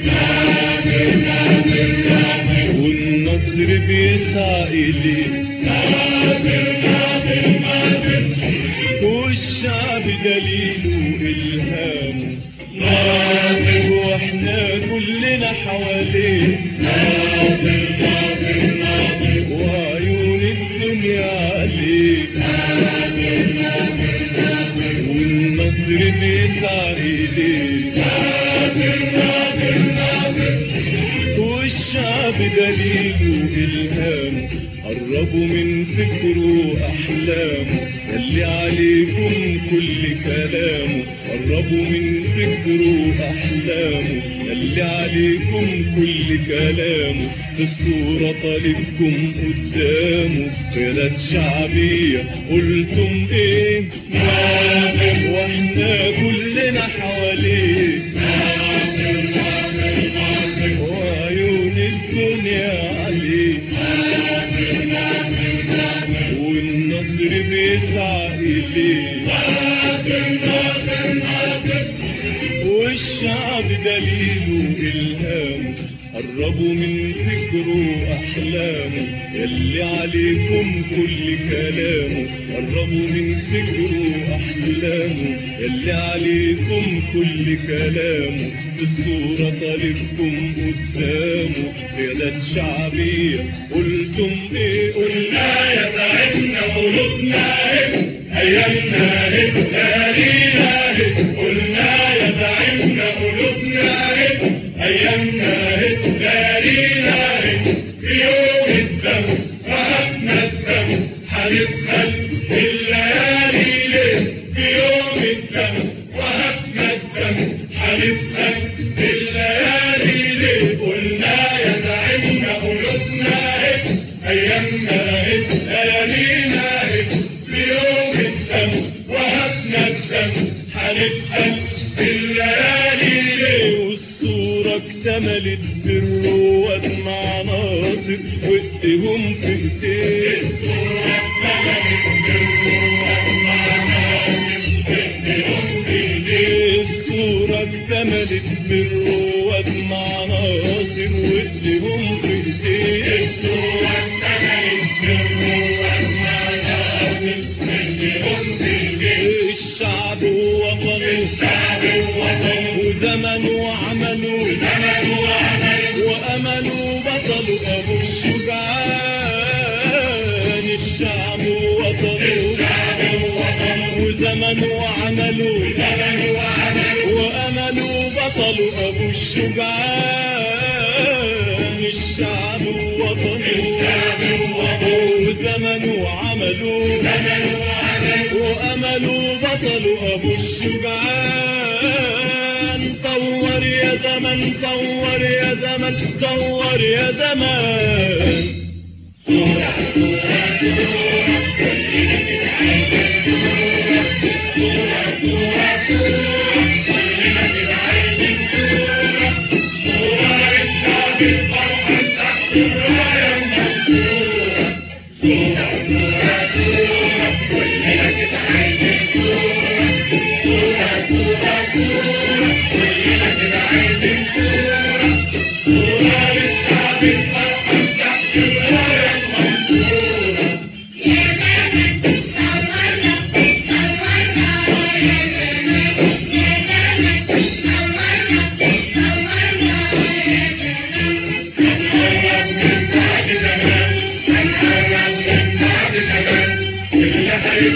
والنصر بيسعى إليك والشعب دليله إلهامه ناظر واحنا كلنا حواليك وعيون الدنيا عليك والنصر بيسعى إليك والشعب دليله إلهامه قربوا من فكره وأحلامه يلي عليكم كل كلامه قربوا من فكره وأحلامه يلي عليكم كل كلامه في الصورة طالبكم قدامه بلد شعبية قلتم ايه ناظر واحنا كلنا حواليه وعيون الدنيا عليه والنصر بيسعى إليه والشعب دليله إلهامه قربوا من فكره وأحلامه يلي عليكم كل كلامه قربوا من فكره وأحلامه يلي عليكم كل كلامه بالصورة طالبكم قدامه بلد شعبية قلتم ايه قلنا يا تعبنا قلوبنا ايه ايامنا ايه تاريخنا ايه قلنا يا تعبنا قلوبنا ايه ايامنا ايه تاريخنا ايه في يوم الدم وهبنا الدم هنسأل الليالي ليه في يوم الدم وهبنا الدم هنسأل الليالي ليه قلنا يا تعبنا قلوبنا ايه ايامنا ايه ليالينا ايه في يوم الدم وهبنا الدم هنسأل الليالي ليه والصورة اكتملت بالرواد مع ناصر وايديهم في ايديه الصورة اكتملت بالرواد مع ناصر وايديهم في ايديه الصورة اكتملت بالرواد مع ناصر وايديهم في ايديه الشعب ووطنه الشعب ووطنه وزمن وعمله زمن وعمله وأمله بطل أبو الشجعان الشعب ووطنه الشعب ووطنه وزمن وعمله زمن وعمله وأمله بطل أبو الشجعان الشعب ووطنه الشعب ووطنه وزمن وعمله زمن وعمله وأمله بطل أبو الشجعان طور يا زمن طور يا زمن طور يا زمان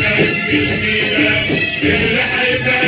اللي هيبقى